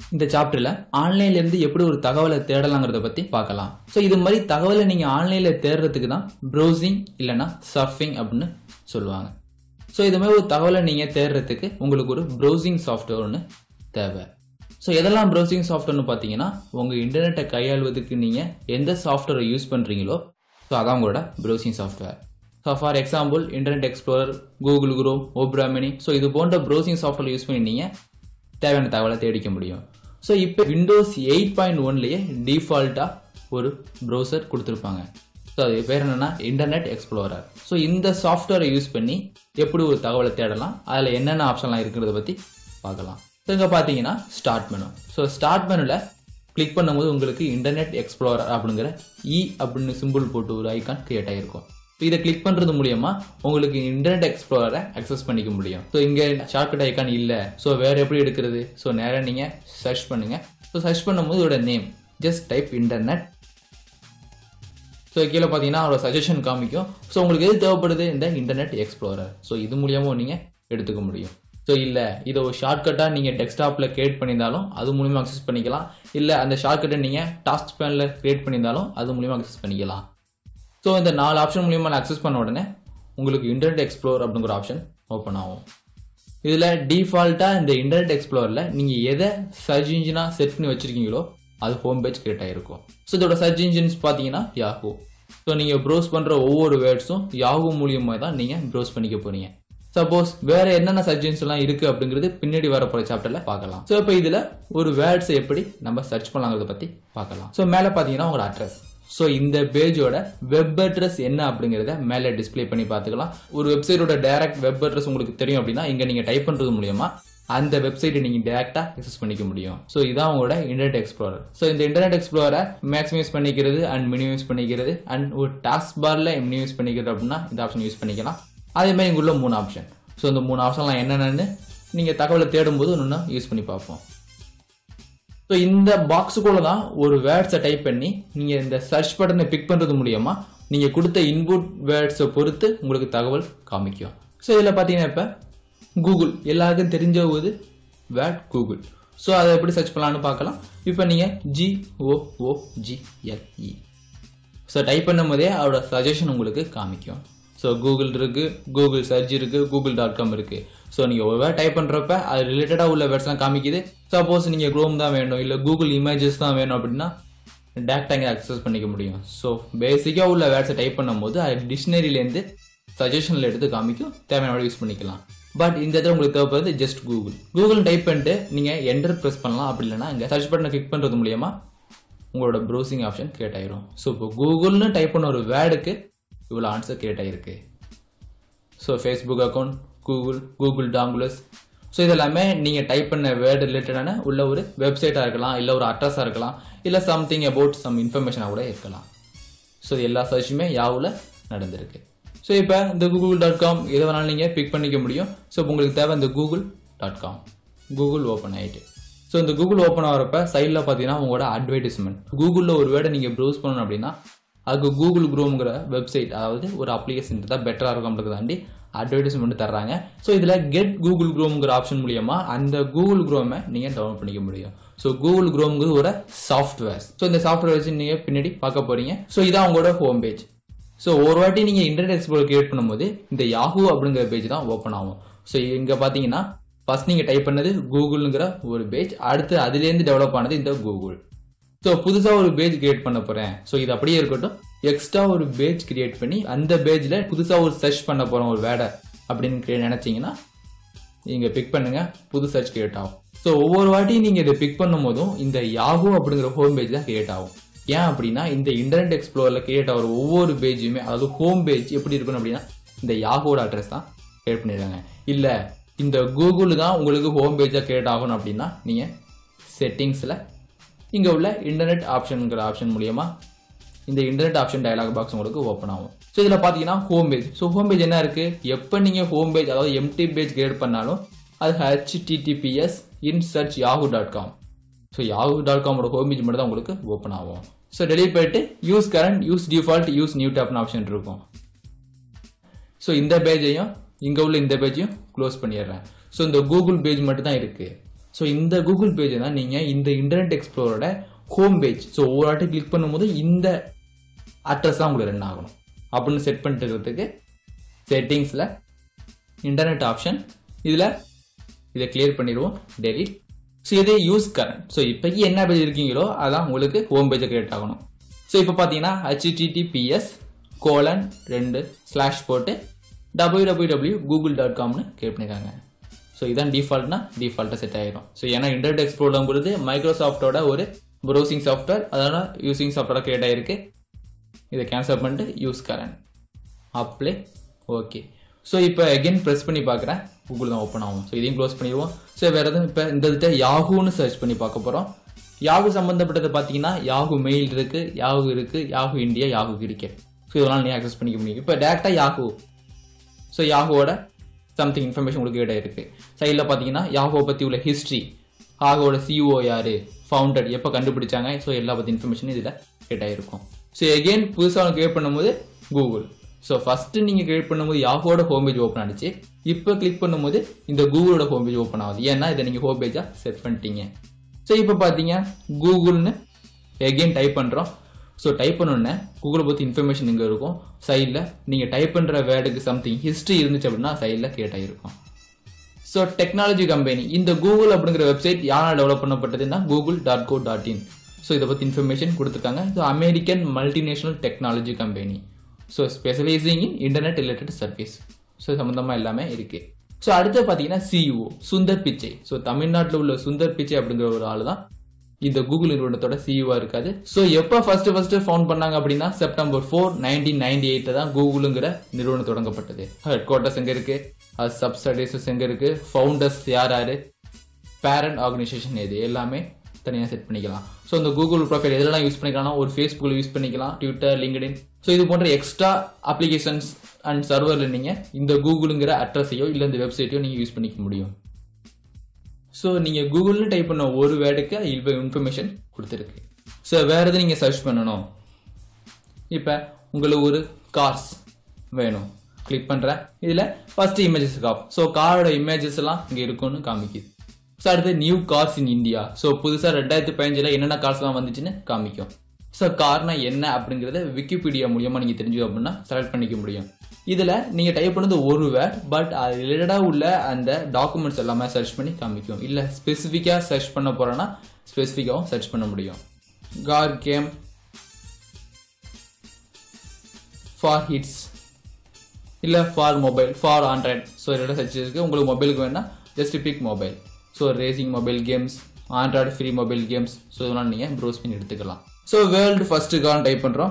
இந்த சாப்டர்ல ஆன்லைன்ல இருந்து எப்படி ஒரு தகவலை தேடலாங்கிறத பத்தி பார்க்கலாம் ஸோ இது மாதிரி தகவலை நீங்க ஆன்லைன்ல தேடுறதுக்கு தான் ப்ரௌசிங் இல்லைன்னா சர்ஃபிங் அப்படின்னு சொல்லுவாங்க ஸோ இது மாதிரி ஒரு தகவலை நீங்க தேடுறதுக்கு உங்களுக்கு ஒரு ப்ரௌசிங் சாஃப்ட்வேர் ஒன்று தேவை ஸோ எதெல்லாம் ப்ரௌசிங் சாஃப்ட்வேர்னு பார்த்தீங்கன்னா உங்கள் இன்டர்நெட்டை கையாள்வதற்கு நீங்கள் எந்த சாஃப்ட்வேரை யூஸ் பண்ணுறீங்களோ ஸோ அதான் உங்களோட browsing software so for example internet explorer Google Chrome Opera Mini so இது போன்ற ப்ரௌசிங் சாஃப்ட்வேர் யூஸ் பண்ணி நீங்கள் தேவையான தகவலை தேடிக்க முடியும் ஸோ இப்போ விண்டோஸ் எயிட் பாயிண்ட் ஒன்லேயே டிஃபால்ட்டாக ஒரு ப்ரௌசர் கொடுத்துருப்பாங்க ஸோ அது பேர் என்னன்னா இன்டர்நெட் எக்ஸ்ப்ளோரர் ஸோ இந்த சாஃப்ட்வேரை யூஸ் பண்ணி எப்படி ஒரு தகவலை தேடலாம் அதில் என்னென்ன ஆப்ஷன்லாம் இருக்கிறத பற்றி பார்க்கலாம் ஸோ இங்கே பார்த்தீங்கன்னா ஸ்டார்ட் மெனு ஸோ ஸ்டார்ட் மெனுவில் கிளிக் பண்ணும்போது உங்களுக்கு இன்டர்நெட் எக்ஸ்ப்ளோரர் அப்படிங்கிற இ அப்படின்னு சிம்பிள் போட்டு ஒரு ஐக்கான் கிரியேட் ஆகிருக்கும் இதை கிளிக் பண்ணுறது மூலியமா உங்களுக்கு இன்டர்நெட் எக்ஸ்ப்ளோரரை அக்சஸ் பண்ணிக்க முடியும் ஸோ இங்கே ஷார்ட்கட் ஐக்கான் இல்லை ஸோ வேற எப்படி எடுக்கிறது ஸோ நேராக நீங்கள் சர்ச் பண்ணுங்க ஸோ சர்ச் பண்ணும்போது இதோட name just type internet so கீழே பார்த்தீங்கன்னா அவரோட சஜஷன் காமிக்கும் ஸோ உங்களுக்கு எது தேவைப்படுது இந்த இன்டர்நெட் எக்ஸ்ப்ளோரர் ஸோ இது மூலியமாக நீங்கள் எடுத்துக்க முடியும் ஸோ இல்லை இதை ஒரு ஷார்ட்கட்டாக நீங்கள் டெஸ்க்டாப்பில் கிரியேட் பண்ணியிருந்தாலும் அது மூலியமாக அக்சஸ் பண்ணிக்கலாம் இல்லை அந்த ஷார்ட்கட்டை நீங்கள் டாஸ்க் பேனில் கிரியேட் பண்ணியிருந்தாலும் அது மூலியமாக அக்சஸ் பண்ணிக்கலாம் ஸோ இந்த நாலு ஆப்ஷன் மூலியமாக நான் அக்சஸ் பண்ண உடனே உங்களுக்கு இன்டர்நெட் எக்ஸ்ப்ளோர் அப்படிங்கிற ஆப்ஷன் ஓப்பன் ஆகும் இதில் டிஃபால்ட்டாக இந்த இன்டர்நெட் எக்ஸ்ப்ளோரில் நீங்கள் எதை சர்ச் இன்ஜினாக செட் பண்ணி வச்சிருக்கீங்களோ அது ஹோம் பேஜ் கிரியேட் ஆகிருக்கும் ஸோ இதோட சர்ச் இன்ஜின்ஸ் பார்த்தீங்கன்னா யாஹூ ஸோ நீங்கள் ப்ரௌஸ் பண்ணுற ஒவ்வொரு வேர்ட்ஸும் யாஹூ மூலியமாக தான் நீங்கள் ப்ரௌஸ் பண்ணிக்க போறீங்க சப்போஸ் வேற என்னென்ன சர்ச் எல்லாம் இருக்கு அப்படிங்கிறது பின்னாடி வர போற சாப்டர்ல பார்க்கலாம் ஸோ இப்போ இதுல ஒரு வேர்ட்ஸ் எப்படி நம்ம சர்ச் பண்ணலாங்கிறத பத்தி பார்க்கலாம் ஸோ மேலே பார்த்தீங்கன்னா உங்களோட அட்ரஸ் ஸோ இந்த பேஜோட வெப் அட்ரஸ் என்ன அப்படிங்கிறத மேலே டிஸ்ப்ளே பண்ணி பார்த்துக்கலாம் ஒரு வெப்சைட்டோட டைரக்ட் வெப் அட்ரஸ் உங்களுக்கு தெரியும் அப்படின்னா இங்கே நீங்கள் டைப் பண்ணுறது மூலியமா அந்த வெப்சைட்டை நீங்கள் டேரெக்டாக அக்சஸ் பண்ணிக்க முடியும் ஸோ இதான் உங்களோட இன்டர்நெட் எக்ஸ்ப்ளோரர் ஸோ இந்த இன்டர்நெட் எக்ஸ்ப்ளோரை மேக்ஸிமைஸ் பண்ணிக்கிறது அண்ட் மினிமைஸ் பண்ணிக்கிறது அண்ட் ஒரு டாஸ்க் பாரில் மினிமைஸ் பண்ணிக்கிறது அப்படின்னா இந்த ஆப்ஷன் யூஸ் பண்ணிக்கலாம் அதே மாதிரி இங்குள்ள மூணு ஆப்ஷன் ஸோ இந்த மூணு ஆப்ஷன்லாம் என்னென்னு நீங்கள் தகவலை தேடும்போது ஒன்று யூஸ் பண்ணி பார்ப்போம் ஸோ இந்த பாக்ஸுக்குள்ள தான் ஒரு வேர்ட்ஸை டைப் பண்ணி நீங்கள் இந்த சர்ச் பட்டனை பிக் பண்ணுறது மூலியமா நீங்கள் கொடுத்த இன்புட் வேர்ட்ஸை பொறுத்து உங்களுக்கு தகவல் காமிக்கும் ஸோ இதில் பார்த்தீங்கன்னா இப்போ கூகுள் எல்லாருக்கும் தெரிஞ்ச ஒரு வேர்ட் கூகுள் ஸோ அதை எப்படி சர்ச் பண்ணலான்னு பார்க்கலாம் இப்போ நீங்கள் G O O G L E so type பண்ணும் போதே அவரோட சஜஷன் உங்களுக்கு காமிக்கும் ஸோ கூகுள் இருக்கு கூகுள் சர்ச் இருக்கு கூகுள் டாட் காம் இருக்கு ஸோ நீங்கள் ஒரு வேர்ட் டைப் பண்ணுறப்ப அது ரிலேட்டடாக உள்ள வேர்ட்ஸ்லாம் காமிக்குது சப்போஸ் நீங்கள் க்ரோம் தான் வேணும் இல்லை கூகுள் இமேஜஸ் தான் வேணும் அப்படின்னா டேரக்டாக இங்கே அக்சஸ் பண்ணிக்க முடியும் ஸோ பேசிக்காக உள்ள வேர்ட்ஸை டைப் பண்ணும்போது அது டிக்ஷனரியிலேருந்து சஜஷனில் எடுத்து காமிக்கும் தேவையான யூஸ் பண்ணிக்கலாம் பட் இந்த இடத்துல உங்களுக்கு தேவைப்படுறது ஜஸ்ட் கூகுள் கூகுள் டைப் பண்ணிட்டு நீங்கள் என்டர் ப்ரெஸ் பண்ணலாம் அப்படி இல்லைன்னா இங்கே சர்ச் பட்டனை கிளிக் பண்ணுறது மூலியமா உங்களோட ப்ரௌசிங் ஆப்ஷன் கிரியேட் ஆயிரும் ஸோ இப்போ கூகுள்னு டைப் பண்ண ஒரு வேர்டுக்கு இவ்வளோ ஆன்சர் கிரியேட் ஆகிருக்கு so Facebook account Google Google டாங்குலஸ் ஸோ இதெல்லாமே நீங்கள் டைப் பண்ண வேர்டு ரிலேட்டடான உள்ள ஒரு வெப்சைட்டாக இருக்கலாம் இல்லை ஒரு அட்ரஸாக இருக்கலாம் இல்லை சம்திங் அபவுட் சம் இன்ஃபர்மேஷனாக கூட இருக்கலாம் ஸோ இது எல்லா சர்ச்சுமே யாவில் நடந்திருக்கு ஸோ இப்போ இந்த கூகுள் டாட் காம் எதை வேணாலும் நீங்கள் பிக் பண்ணிக்க முடியும் ஸோ இப்போ உங்களுக்கு தேவை இந்த Google dot com Google open ஆகிட்டு ஸோ இந்த கூகுள் ஓப்பன் ஆகிறப்ப சைடில் பார்த்தீங்கன்னா உங்களோட அட்வர்டைஸ்மெண்ட் கூகுளில் ஒரு வேர்டை நீங்கள் ப்ரௌஸ் பண்ணணும் அப்படின்னா அதுக்கு கூகுள் குரோம்ங்கிற வெப்சைட் அதாவது ஒரு அப்ளிகேஷன் தான் பெட்டராக இருக்கும் அப்படின்றத தாண்டி அட்வர்டைஸ்மெண்ட் தர்றாங்க ஸோ இதில் கெட் கூகுள் குரோம்ங்கிற ஆப்ஷன் மூலியமா அந்த கூகுள் குரோமை நீங்கள் டவுன்லோட் பண்ணிக்க முடியும் ஸோ கூகுள் குரோம்ங்கிறது ஒரு சாஃப்ட்வேர் ஸோ இந்த சாஃப்ட்வேர் வச்சு நீங்கள் பின்னாடி பார்க்க போறீங்க ஸோ இதான் உங்களோட ஹோம் பேஜ் ஸோ ஒரு வாட்டி நீங்கள் இன்டர்நெட் எக்ஸ்ப்ளோர் கிரியேட் பண்ணும்போது இந்த யாஹூ அப்படிங்கிற பேஜ் தான் ஓப்பன் ஆகும் ஸோ இங்கே பார்த்தீங்கன்னா ஃபர்ஸ்ட் நீங்கள் டைப் பண்ணது கூகுள்ங்கிற ஒரு பேஜ் அடுத்து அதுலேருந்து டெவலப் ஆனது இந்த கூகுள் ஸோ புதுசாக ஒரு பேஜ் கிரியேட் பண்ண போகிறேன் ஸோ இது அப்படியே இருக்கட்டும் எக்ஸ்ட்ரா ஒரு பேஜ் கிரியேட் பண்ணி அந்த பேஜில் புதுசாக ஒரு சர்ச் பண்ண போகிறோம் ஒரு வேடை அப்படின்னு create நினைச்சீங்கன்னா நீங்கள் பிக் பண்ணுங்க புது சர்ச் கிரியேட் ஆகும் ஸோ ஒவ்வொரு வாட்டியும் நீங்கள் இதை பிக் பண்ணும் போதும் இந்த யாஹூ அப்படிங்கிற ஹோம் பேஜ் தான் கிரியேட் ஆகும் ஏன் அப்படின்னா இந்த இன்டர்நெட் எக்ஸ்ப்ளோரில் கிரியேட் ஆகிற ஒவ்வொரு பேஜுமே அதாவது ஹோம் பேஜ் எப்படி இருக்கணும் அப்படின்னா இந்த யாஹூவோட அட்ரஸ் தான் கிரியேட் பண்ணிடுறாங்க இல்லை இந்த கூகுள் தான் உங்களுக்கு ஹோம் பேஜாக கிரியேட் ஆகணும் அப்படின்னா நீங்கள் செட்டிங்ஸில் இங்கே உள்ள இன்டர்நெட் ஆப்ஷனுங்கிற ஆப்ஷன் மூலியமா இந்த இன்டர்நெட் ஆப்ஷன் டயலாக் பாக்ஸ் உங்களுக்கு ஓப்பன் ஆகும் ஸோ இதில் பார்த்தீங்கன்னா home page so home page என்ன இருக்கு எப்போ நீங்கள் ஹோம் பேஜ் அதாவது எம்டி பேஜ் கிரியேட் பண்ணாலும் அது HTTPS in search Yahoo dot com so Yahoo dot காமோட ஹோம் பேஜ் மட்டும் தான் உங்களுக்கு ஓப்பன் ஆகும் ஸோ டெலிட் போயிட்டு use current use default use new டேப்னு ஆப்ஷன் இருக்கும் ஸோ இந்த பேஜையும் இங்கே உள்ள இந்த பேஜையும் க்ளோஸ் பண்ணிடுறேன் ஸோ இந்த கூகுள் பேஜ் மட்டும் தான் இருக்கு ஸோ இந்த கூகுள் பேஜ் தான் நீங்கள் இந்த இன்டர்நெட் எக்ஸ்ப்ளோரோட ஹோம் பேஜ் ஸோ ஒரு வாட்டி கிளிக் பண்ணும்போது இந்த அட்ரஸ் தான் உங்களுக்கு ரன் ஆகணும் அப்படின்னு செட் பண்ணிட்டு இருக்கிறதுக்கு செட்டிங்ஸில் இன்டர்நெட் ஆப்ஷன் இதில் இதை கிளியர் பண்ணிடுவோம் டெலிட் ஸோ இதே யூஸ் கரண்ட் ஸோ இப்போக்கி என்ன பேஜ் இருக்கீங்களோ அதான் உங்களுக்கு ஹோம் பேஜை கிரியேட் ஆகணும் ஸோ இப்போ பார்த்தீங்கன்னா ஹச்டிடிபிஎஸ் கோலன் ரெண்டு ஸ்லாஷ் போட்டு W W W Google dot காம்னு கிரியேட் பண்ணியிருக்காங்க ஸோ இதான் டிஃபால்ட்னா டிஃபால்ட்டாக செட் ஆயிரும் ஸோ ஏன்னா இன்டர்நெட் எக்ஸ்ப்ளோருங்கிறது மைக்ரோசாஃப்டோட ஒரு ப்ரௌசிங் சாஃப்ட்வேர் அதனால யூசிங் சாஃப்ட்வேர் கிரியேட் ஆயிருக்கு இதை கேன்சல் பண்ணிட்டு use current apply okay so இப்போ அகைன் ப்ரெஸ் பண்ணி பார்க்குறேன் கூகுள் தான் ஓப்பன் ஆகும் ஸோ இதையும் க்ளோஸ் பண்ணிடுவோம் ஸோ வேறு எதுவும் இப்போ இந்த இதை யாகுன்னு சர்ச் பண்ணி பார்க்க போகிறோம் யாகு சம்மந்தப்பட்டது பார்த்தீங்கன்னா யாகு மெயில் இருக்குது யாகு இருக்குது Yahoo India Yahoo cricket so இதெல்லாம் நீங்கள் ஆக்சஸ் பண்ணிக்க முடியும் இப்போ டேரெக்டாக யாகு ஸோ யாகுவோட சம்திங் இன்ஃபர்மேஷன் உங்களுக்கு கிட்ட இருக்கு சைடில் பார்த்தீங்கன்னா யாகோ பற்றி உள்ள ஹிஸ்ட்ரி யாகோட சிஓ யாரு ஃபவுண்டட் எப்போ கண்டுபிடிச்சாங்க ஸோ எல்லா பற்றி இன்ஃபர்மேஷன் இதில் கிட்ட இருக்கும் ஸோ எகெயின் புதுசாக கிரியேட் பண்ணும்போது கூகுள் ஸோ ஃபஸ்ட்டு நீங்கள் கிரியேட் பண்ணும்போது யாகோட ஹோம் பேஜ் ஓப்பன் ஆனிச்சு இப்போ கிளிக் பண்ணும்போது இந்த கூகுளோட ஹோம் பேஜ் ஓப்பன் ஆகுது ஏன்னா இதை நீங்கள் ஹோம் பேஜாக செட் பண்ணிட்டீங்க ஸோ இப்போ பார்த்தீங்க கூகுள்னு எகெயின் டைப் பண்ணுறோம் ஸோ டைப் பண்ணோன்னே கூகுளை பற்றி இன்ஃபர்மேஷன் இங்கே இருக்கும் சைடில் நீங்கள் டைப் பண்ணுற வேர்டுக்கு சம்திங் ஹிஸ்ட்ரி இருந்துச்சு அப்படின்னா சைடில் கிரியேட் ஆகிருக்கும் ஸோ டெக்னாலஜி கம்பெனி இந்த கூகுள் அப்படிங்கிற வெப்சைட் யாரால் டெவலப் பண்ணப்பட்டதுன்னா Google dot co dot in so இதை பற்றி இன்ஃபர்மேஷன் கொடுத்துருக்காங்க so American multinational technology company so specialising in internet related service so சம்மந்தமாக எல்லாமே இருக்குது ஸோ அடுத்து பார்த்தீங்கன்னா சிஇஓ சுந்தர் பிச்சை ஸோ தமிழ்நாட்டில் உள்ள சுந்தர் பிச்சை அப்படிங்கிற ஒரு ஆள் தான் இந்த கூகுள் நிறுவனத்தோட சிஇஓ இருக்காது ஸோ எப்போ ஃபர்ஸ்ட் ஃபர்ஸ்ட் ஃபவுண்ட் பண்ணாங்க அப்படின்னா September four nineteen ninety eight தான் கூகுளுங்கிற நிறுவனம் தொடங்கப்பட்டது ஹெட் குவார்ட்டர்ஸ் எங்க இருக்கு அது சப்சடைசஸ் எங்க இருக்கு ஃபவுண்டர்ஸ் யார் யாரு பேரண்ட் ஆர்கனைசேஷன் எது எல்லாமே தனியாக செட் பண்ணிக்கலாம் ஸோ இந்த கூகுள் ப்ரொஃபைல் எதெல்லாம் யூஸ் பண்ணிக்கலாம்னா ஒரு ஃபேஸ்புக்கில் யூஸ் பண்ணிக்கலாம் ட்விட்டர் லிங்க்டின் ஸோ இது போன்ற எக்ஸ்ட்ரா அப்ளிகேஷன்ஸ் அண்ட் சர்வரில் நீங்கள் இந்த கூகுளுங்கிற அட்ரஸையோ இல்லை இந்த வெப்சைட்டையோ நீங்கள் யூஸ் பண்ணிக்க முடியும் ஸோ நீங்கள் கூகுளில் டைப் பண்ண ஒரு வேர்டுக்கு இப்போ இன்ஃபர்மேஷன் கொடுத்துருக்கு ஸோ வேறு எது நீங்கள் சர்ச் பண்ணணும் இப்போ உங்களுக்கு ஒரு கார்ஸ் வேணும் கிளிக் பண்ணுறேன் இதில் ஃபர்ஸ்ட் இமேஜஸ் காப் ஸோ காரோட இமேஜஸ் எல்லாம் இங்கே இருக்கும்னு காமிக்குது ஸோ அடுத்து new cars in India so புதுசாக ரெண்டாயிரத்தி பதினஞ்சில் என்னென்ன கார்ஸ்லாம் வந்துச்சுன்னு காமிக்கும் ஸோ கார்னா என்ன அப்படிங்கிறத விக்கிபீடியா மூலியமாக நீங்கள் தெரிஞ்சுக்க அப்படின்னா செலக்ட் பண்ணிக்க முடியும் இதில் நீங்கள் டைப் பண்ணது ஒரு வேர்ட் பட் அது ரிலேட்டடாக உள்ள அந்த டாக்குமெண்ட்ஸ் எல்லாமே சர்ச் பண்ணி காமிக்கும் இல்லை ஸ்பெசிஃபிக்காக சர்ச் பண்ண போகிறோன்னா ஸ்பெசிஃபிக்காகவும் சர்ச் பண்ண முடியும் கார் கேம் ஃபார் ஹிட்ஸ் இல்லை for mobile for Android so இதோட சர்ச் இருக்குது உங்களுக்கு மொபைலுக்கு வேணால் just pick mobile so racing mobile games Android free mobile games so இதெல்லாம் நீங்கள் ப்ரௌஸ் பண்ணி எடுத்துக்கலாம் ஸோ வேர்ல்டு ஃபஸ்ட்டு கார்னு டைப் பண்ணுறோம்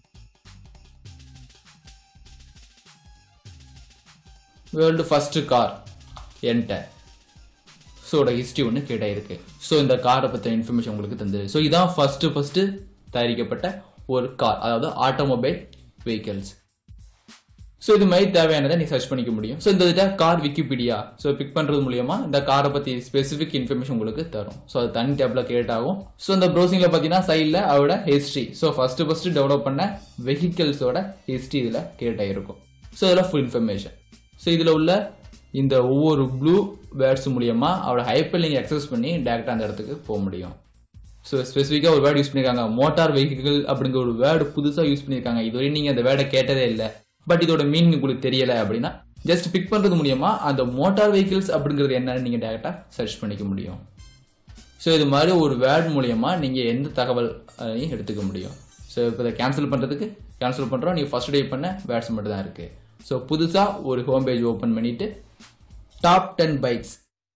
வேர்ல்டு ஃபஸ்ட்டு கார் என்டர் ஸோட ஹிஸ்ட்ரி ஒன்று கேட்டாயிருக்கு ஸோ இந்த காரை பற்றின இன்ஃபர்மேஷன் உங்களுக்கு தந்தது ஸோ இதான் ஃபஸ்ட்டு ஃபஸ்ட்டு தயாரிக்கப்பட்ட ஒரு கார் அதாவது ஆட்டோமொபைல் வெஹிக்கிள்ஸ் ஸோ இது மாதிரி தேவையானதை நீ சர்ச் பண்ணிக்க முடியும் ஸோ இந்த இதில் கார் விக்கிபீடியா ஸோ பிக் பண்ணுறது மூலியமா இந்த காரை பற்றி ஸ்பெசிஃபிக் இன்ஃபர்மேஷன் உங்களுக்கு தரும் ஸோ அது தனி டேப்பில் கிரியேட் ஆகும் ஸோ இந்த ப்ரௌசிங்கில் பார்த்தீங்கன்னா சைடில் அதோட history so first first develop பண்ண வெஹிக்கிள்ஸோட ஹிஸ்ட்ரி இதில் கிரியேட் ஆகிருக்கும் ஸோ இதில் ஃபுல் இன்ஃபர்மேஷன் ஸோ இதில் உள்ள இந்த ஒவ்வொரு ப்ளூ வேர்ட்ஸ் மூலியமா அவரோட ஹைப்பர் லிங்க் அக்சஸ் பண்ணி டேரெக்டாக அந்த இடத்துக்கு போக முடியும் ஸோ ஸ்பெசிஃபிக்காக ஒரு வேர்டு யூஸ் பண்ணியிருக்காங்க மோட்டார் வெஹிக்கிள் அப்படிங்கிற ஒரு வேர்டு புதுசாக யூஸ் பண்ணியிருக்காங்க இதுவரை நீங்கள் அந்த வேர்டை கேட்டதே இல்லை பட் இதோட மீனிங் உங்களுக்கு தெரியல அப்படின்னா ஜஸ்ட் பிக் பண்ணுறது மூலியமா அந்த மோட்டார் வெஹிக்கிள்ஸ் அப்படிங்கிறது என்னன்னு நீங்கள் டேரெக்டாக சர்ச் பண்ணிக்க முடியும் ஸோ இது மாதிரி ஒரு வேர்ட் மூலியமா நீங்கள் எந்த தகவல் அதையும் எடுத்துக்க முடியும் ஸோ இப்போ இதை கேன்சல் பண்ணுறதுக்கு கேன்சல் பண்ணுறோம் நீங்கள் ஃபர்ஸ்ட் டைப் பண்ண வேர்ட்ஸ் மட்டும் தான் இருக்குது ஸோ புதுசாக ஒரு ஹோம் பேஜ் ஓப்பன் பண்ணிட்டு top ten bikes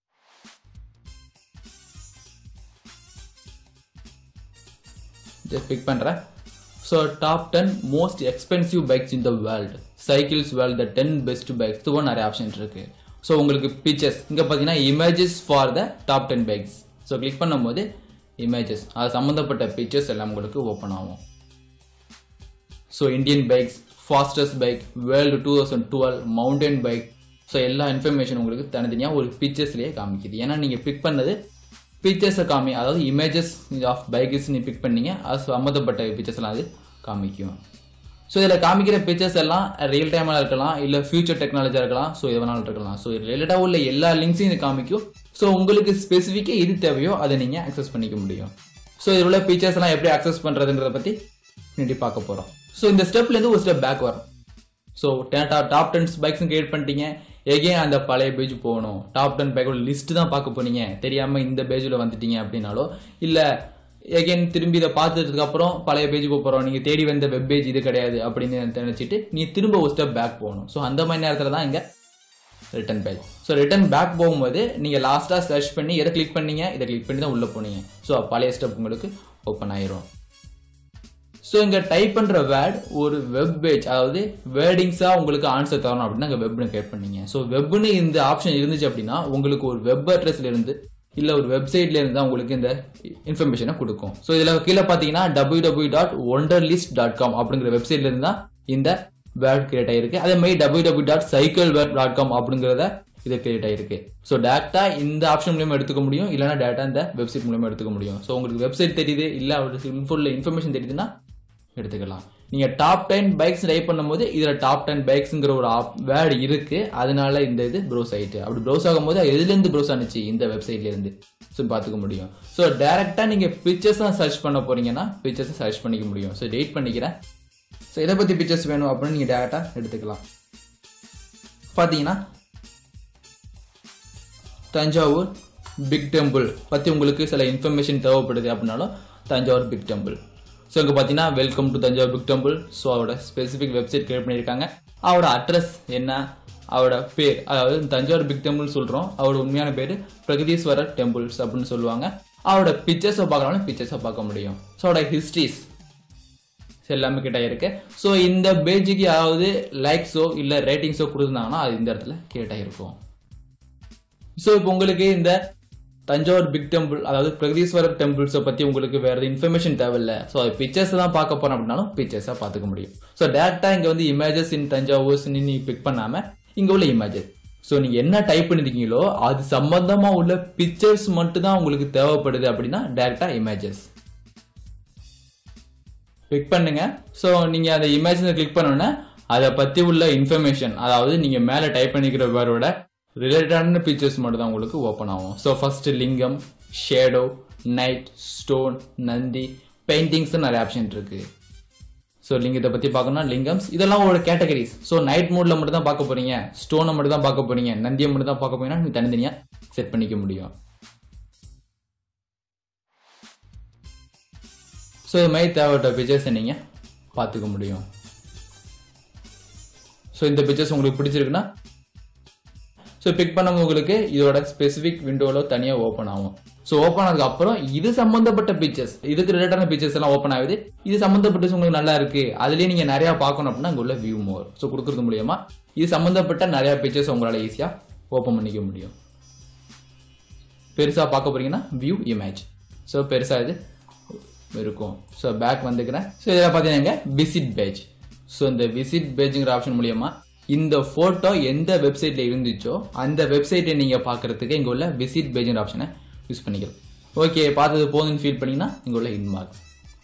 just pick பண்ணுறேன் so top ten most expensive bikes in the world cycles world the ten best bikes இதுவும் நிறைய ஆப்ஷன் இருக்கு ஸோ உங்களுக்கு பிக்சர்ஸ் இங்கே பார்த்தீங்கன்னா images for the top ten bikes so click பண்ணும்போது images அது சம்மந்தப்பட்ட பிக்சர்ஸ் எல்லாம் உங்களுக்கு ஓப்பன் ஆகும் so Indian bikes fastest bike world two thousand twelve mountain bike so எல்லா இன்ஃபர்மேஷன் உங்களுக்கு தனித்தனியாக ஒரு பிக்சர்ஸ்லேயே காமிக்குது ஏன்னா நீங்கள் பிக் பண்ணது பிக்சர்ஸை காமி அதாவது இமேஜஸ் ஆஃப் பைக்ஸ் நீ பிக் பண்ணீங்க அது சம்மந்தப்பட்ட பிக்சர்ஸ்லாம் அது காமிக்கும் ஸோ இதில் காமிக்கிற பிக்சர்ஸ் எல்லாம் ரியல் டைமாக இருக்கலாம் இல்லை ஃபியூச்சர் டெக்னாலஜியாக இருக்கலாம் ஸோ எது வேணாலும் இருக்கலாம் ஸோ ரிலேட்டடாக உள்ள எல்லா லிங்க்ஸையும் இது காமிக்கும் ஸோ உங்களுக்கு ஸ்பெசிஃபிக்காக எது தேவையோ அதை நீங்கள் அக்சஸ் பண்ணிக்க முடியும் ஸோ இதில் உள்ள ஃபீச்சர்ஸ் எல்லாம் எப்படி அக்சஸ் பண்ணுறதுங்கிறத பற்றி முன்னாடி பார்க்க போகிறோம் ஸோ இந்த ஸ்டெப்லேருந்து ஒரு ஸ்டெப் பேக் வரும் so top tens bikes create பண்ணிட்டீங்க எகேன் அந்த பழைய பேஜ் போகணும் டாப் டென் பைக்கோட லிஸ்ட் தான் பார்க்க போனீங்க தெரியாமல் இந்த பேஜில் வந்துட்டீங்க அப்படின்னாலோ இல்லை எகேன் திரும்பி இதை பார்த்ததுக்கு அப்புறம் பழைய பேஜ் போக போகிறோம் நீங்கள் தேடி வந்த வெப் பேஜ் இது கிடையாது அப்படின்னு நினச்சிட்டு நீ திரும்ப ஒரு ஸ்டெப் பேக் போகணும் ஸோ அந்த மாதிரி நேரத்தில் தான் இங்கே return page so return back போகும்போது நீங்கள் லாஸ்ட்டாக சர்ச் பண்ணி எதை கிளிக் பண்ணீங்க இதை கிளிக் பண்ணி தான் உள்ளே போனீங்க ஸோ பழைய ஸ்டெப் உங்களுக்கு ஓப்பன் ஆயிரும் ஸோ இங்கே டைப் பண்ணுற வேர்ட் ஒரு வெப் பேஜ் அதாவது வேர்டிங்ஸாக உங்களுக்கு ஆன்சர் தரணும் அப்படின்னா அங்கே வெப்னு கேட் பண்ணீங்க ஸோ வெப்னு இந்த ஆப்ஷன் இருந்துச்சு அப்படின்னா உங்களுக்கு ஒரு வெப் அட்ரஸ்ல இருந்து இல்லை ஒரு வெப்சைட்ல இருந்து தான் உங்களுக்கு இந்த இன்ஃபர்மேஷனை கொடுக்கும் ஸோ இதில் கீழே பார்த்தீங்கன்னா W W dot wonder list dot com அப்படிங்கிற வெப்சைட்ல இருந்து தான் இந்த வேர்ட் கிரியேட் ஆயிருக்கு அதே மாதிரி W W dot cycle word dot com அப்படிங்கிறத இது கிரியேட் ஆயிருக்கு ஸோ டேட்டா இந்த ஆப்ஷன் மூலியமா எடுத்துக்க முடியும் இல்லைனா டேட்டா இந்த வெப்சைட் மூலியமா எடுத்துக்க முடியும் ஸோ உங்களுக்கு வெப்சைட் தெரியுது இல்லை அவருக்கு இன்ஃபோல இன்ஃபர்மேஷன் தெரியுதுன்னா எடுத்துக்கலாம் நீங்க டாப் டென் பைக்ஸ் டைப் பண்ணும்போது இதுல டாப் டென் பைக்ஸ்ங்கிற ஒரு வேர்டு இருக்கு அதனால இந்த இது ப்ரௌஸ் ஆயிட்டு அப்படி ப்ரௌஸ் ஆகும்போது எதுல இருந்து ப்ரௌஸ் ஆனிச்சு இந்த வெப்சைட்ல இருந்து ஸோ பார்த்துக்க முடியும் ஸோ டேரக்டா நீங்க பிக்சர்ஸ் தான் சர்ச் பண்ண போறீங்கன்னா பிக்சர்ஸ் சர்ச் பண்ணிக்க முடியும் ஸோ டெயிட் பண்ணிக்கிறேன் ஸோ இதை பத்தி பிக்சர்ஸ் வேணும் அப்படின்னு நீங்க டேரக்டா எடுத்துக்கலாம் பாத்தீங்கன்னா தஞ்சாவூர் பிக் டெம்பிள் பற்றி உங்களுக்கு சில இன்ஃபர்மேஷன் தேவைப்படுது அப்படின்னாலும் தஞ்சாவூர் பிக் டெம்பிள் ஸோ இங்கே பார்த்தீங்கன்னா welcome to Thanjavur big temple so அவரோட ஸ்பெசிஃபிக் வெப்சைட் கிரியேட் பண்ணியிருக்காங்க அவரோட அட்ரஸ் என்ன அவரோட பேர் அதாவது தஞ்சாவூர் பிக் டெம்பிள் சொல்கிறோம் அவரோட உண்மையான பேர் பிரகதீஸ்வரர் டெம்பிள்ஸ் அப்படின்னு சொல்லுவாங்க அவரோட பிக்சர்ஸை பார்க்கறவங்க பிக்சர்ஸை பார்க்க முடியும் ஸோ அவரோட ஹிஸ்ட்ரிஸ் எல்லாமே கிட்ட இருக்கு ஸோ இந்த பேஜுக்கு யாராவது லைக்ஸோ இல்லை ரேட்டிங்ஸோ கொடுத்துருந்தாங்கன்னா அது இந்த இடத்துல கேட்டாக இருக்கும் ஸோ இப்போ உங்களுக்கு இந்த தஞ்சாவூர் பிக் டெம்பிள் அதாவது பிரகதீஸ்வரர் டெம்பிள்ஸை பற்றி உங்களுக்கு வேற இன்ஃபர்மேஷன் தேவையில்ல ஸோ அது பிக்சர்ஸ் தான் பார்க்க போறோம் அப்படின்னாலும் பிக்சர்ஸாக பார்த்துக்க முடியும் ஸோ டேரக்டா இங்கே வந்து இமேஜஸ் இன் தஞ்சாவூர்ஸ் நீ பிக் பண்ணாம இங்கே உள்ள இமேஜஸ் ஸோ நீங்க என்ன டைப் பண்ணிருக்கீங்களோ அது சம்பந்தமா உள்ள பிக்சர்ஸ் மட்டும் தான் உங்களுக்கு தேவைப்படுது அப்படின்னா டேரக்டா இமேஜஸ் கிளிக் பண்ணுங்க ஸோ நீங்க அந்த இமேஜ் கிளிக் பண்ணோன்னே அதை பத்தி உள்ள இன்ஃபர்மேஷன் அதாவது நீங்க மேல டைப் பண்ணிக்கிற வேர்டோட ரிலேட்டடான பிக்சர்ஸ் மட்டும் தான் உங்களுக்கு ஓப்பன் ஆகும் so first lingam shadow night stone Nandi paintings நிறைய ஆப்ஷன் இருக்கு ஸோ லிங்கத்தை பத்தி பார்க்கணும்னா லிங்கம்ஸ் இதெல்லாம் ஒரு கேட்டகரிஸ் ஸோ நைட் மூட்ல மட்டும் தான் பார்க்க போறீங்க ஸ்டோனை மட்டும் தான் பார்க்க போறீங்க நந்தியை மட்டும் தான் பார்க்க போறீங்கன்னா நீங்க தனித்தனியா செட் பண்ணிக்க முடியும் ஸோ இது மாதிரி தேவைப்பட்ட பிக்சர்ஸை நீங்கள் பார்த்துக்க முடியும் ஸோ இந்த பிக்சர்ஸ் உங்களுக்கு பிடிச்சிருக்குன்னா ஸோ பிக் பண்ணவங்க உங்களுக்கு இதோட ஸ்பெசிஃபிக் விண்டோவில் தனியாக ஓப்பன் ஆகும் ஸோ ஓப்பன் ஆனதுக்கு அப்புறம் இது சம்பந்தப்பட்ட பிக்சர்ஸ் இதுக்கு ரிலேட்டான பிக்சர்ஸ் எல்லாம் ஓப்பன் ஆகுது இது சம்பந்தப்பட்ட உங்களுக்கு நல்லா இருக்கு அதுலேயே நீங்கள் நிறையா பார்க்கணும் அப்படின்னா அங்கே உள்ள வியூ மோர் ஸோ கொடுக்கறது மூலியமா இது சம்பந்தப்பட்ட நிறைய பிக்சர்ஸ் உங்களால் ஈஸியாக ஓப்பன் பண்ணிக்க முடியும் பெருசாக பார்க்க போறீங்கன்னா வியூ இமேஜ் ஸோ பெருசாக இது இருக்கும் ஸோ பேக் வந்துக்கிறேன் ஸோ இதில் பார்த்தீங்கன்னா விசிட் பேஜ் ஸோ இந்த விசிட் பேஜுங்கிற ஆப்ஷன் மூலியமா இந்த ஃபோட்டோ எந்த வெப்சைட்ல இருந்துச்சோ அந்த வெப்சைட்டை நீங்கள் பார்க்கறதுக்கு இங்கே உள்ள விசிட் பேஜுங்கிற ஆப்ஷனை யூஸ் பண்ணிக்கலாம் ஓகே பார்த்தது போதுன்னு ஃபீல் பண்ணீங்கன்னா இங்கே உள்ள இன்மார்க்ஸ்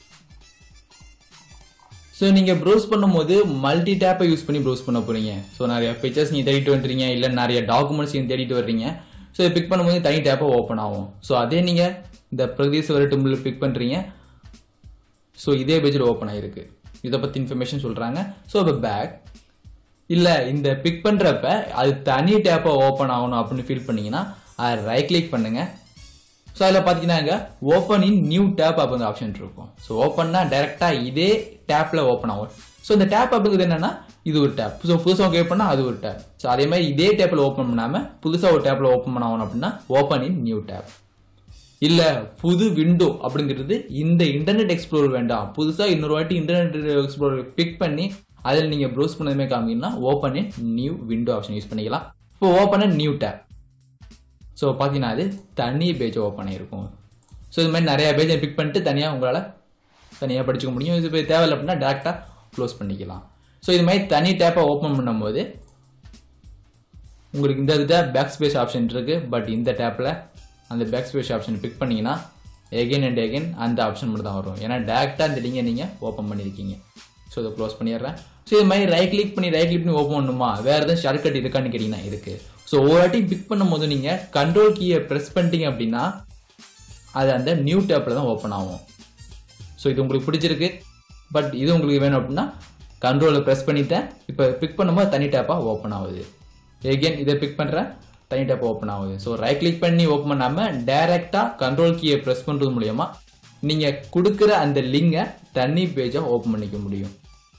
ஸோ நீங்கள் ப்ரௌஸ் பண்ணும்போது மல்டி டேப்பை யூஸ் பண்ணி ப்ரௌஸ் பண்ண போறீங்க ஸோ நிறைய பிக்சர்ஸ் நீங்கள் தேடிட்டு வந்துறீங்க இல்லை நிறைய டாக்குமெண்ட்ஸ் நீங்கள் தேடிட்டு வர்றீங்க ஸோ இதை பிக் பண்ணும்போது தனி டேப்பாக ஓப்பன் ஆகும் ஸோ அதே நீங்கள் இந்த பிரகதீஸ்வரர் டெம்பிள் பிக் பண்ணுறீங்க ஸோ இதே பேஜில் ஓப்பன் ஆயிருக்கு இதை பற்றி இன்ஃபர்மேஷன் சொல்கிறாங்க ஸோ இப்போ பேக் இல்லை இந்த பிக் பண்ணுறப்ப அது தனி டேப்பாக ஓப்பன் ஆகணும் அப்படின்னு ஃபீல் பண்ணீங்கன்னா அதை ரைட் கிளிக் பண்ணுங்க ஸோ அதில் பார்த்தீங்கன்னா இங்கே ஓப்பன் இன் நியூ டேப் அப்படிங்கிற ஆப்ஷன் இருக்கும் ஸோ ஓப்பன்னா டைரெக்டாக இதே டேப்பில் ஓப்பன் ஆகும் ஸோ இந்த டேப் அப்படிங்கிறது என்னன்னா இது ஒரு டேப் ஸோ புதுசாக கிரியேட் பண்ணால் அது ஒரு டேப் ஸோ அதே மாதிரி இதே டேப்பில் ஓப்பன் பண்ணாமல் புதுசாக ஒரு டேப்பில் ஓப்பன் பண்ண ஆகணும் அப்படின்னா ஓப்பன் இன் நியூ டேப் இல்ல புது விண்டோ அப்படிங்கிறது இந்த இன்டர்நெட் எக்ஸ்ப்ளோர் வேண்டாம் புதுசா இன்னொரு வாட்டி இன்டர்நெட் எக்ஸ்ப்ளோர் பிக் பண்ணி அதில் நீங்க ப்ரௌஸ் பண்ணதுமே காமிங்கன்னா open in new window option use பண்ணிக்கலாம் இப்போ open in new tab so பார்த்தீங்கன்னா அது தனி பேஜ் ஓப்பன் ஆயிருக்கும் ஸோ இது மாதிரி நிறைய பேஜை பிக் பண்ணிட்டு தனியாக உங்களால் தனியாக படிச்சுக்க முடியும் இது இப்போ தேவையில்லை அப்படின்னா டேரெக்டாக க்ளோஸ் பண்ணிக்கலாம் ஸோ இது மாதிரி தனி டேப்பை ஓப்பன் பண்ணும்போது உங்களுக்கு இந்த இதில் பேக் ஸ்பேஸ் ஆப்ஷன் இருக்கு பட் இந்த டேப்பில் அந்த பேக் ஸ்பேஸ் ஆப்ஷன் பிக் பண்ணீங்கன்னா எகைன் அண்ட் எகைன் அந்த ஆப்ஷன் மட்டும் தான் வரும் ஏன்னா டேரெக்டாக இந்த லிங்கை நீங்கள் ஓப்பன் பண்ணியிருக்கீங்க ஸோ இதை க்ளோஸ் பண்ணிடுறேன் ஸோ இது மாதிரி ரைட் கிளிக் பண்ணி ரைட் கிளிக் பண்ணி ஓப்பன் பண்ணணுமா வேற எதுவும் ஷார்ட்கட் இருக்கான்னு கேட்டிங்கன்னா இருக்கு ஸோ ஒரு வாட்டி பிக் பண்ணும்போது நீங்கள் கண்ட்ரோல் கீயை ப்ரெஸ் பண்ணிட்டீங்க அப்படின்னா அது அந்த நியூ டேப்பில் தான் ஓப்பன் ஆகும் ஸோ இது உங்களுக்கு பிடிச்சிருக்கு பட் இது உங்களுக்கு வேணும் அப்படின்னா கண்ட்ரோலில் ப்ரெஸ் பண்ணிட்டேன் இப்போ பிக் பண்ணும்போது தனி டேப்பாக ஓப்பன் ஆகுது எகெயின் இதை பிக் பண்ணுறேன் தனி டேப் ஓப்பன் ஆகுது ஸோ ரைட் கிளிக் பண்ணி ஓப்பன் பண்ணாமல் டைரெக்டாக கண்ட்ரோல் கீயை ப்ரெஸ் பண்ணுறது மூலயமா நீங்கள் கொடுக்குற அந்த லிங்கை தனி பேஜாக ஓப்பன் பண்ணிக்க முடியும்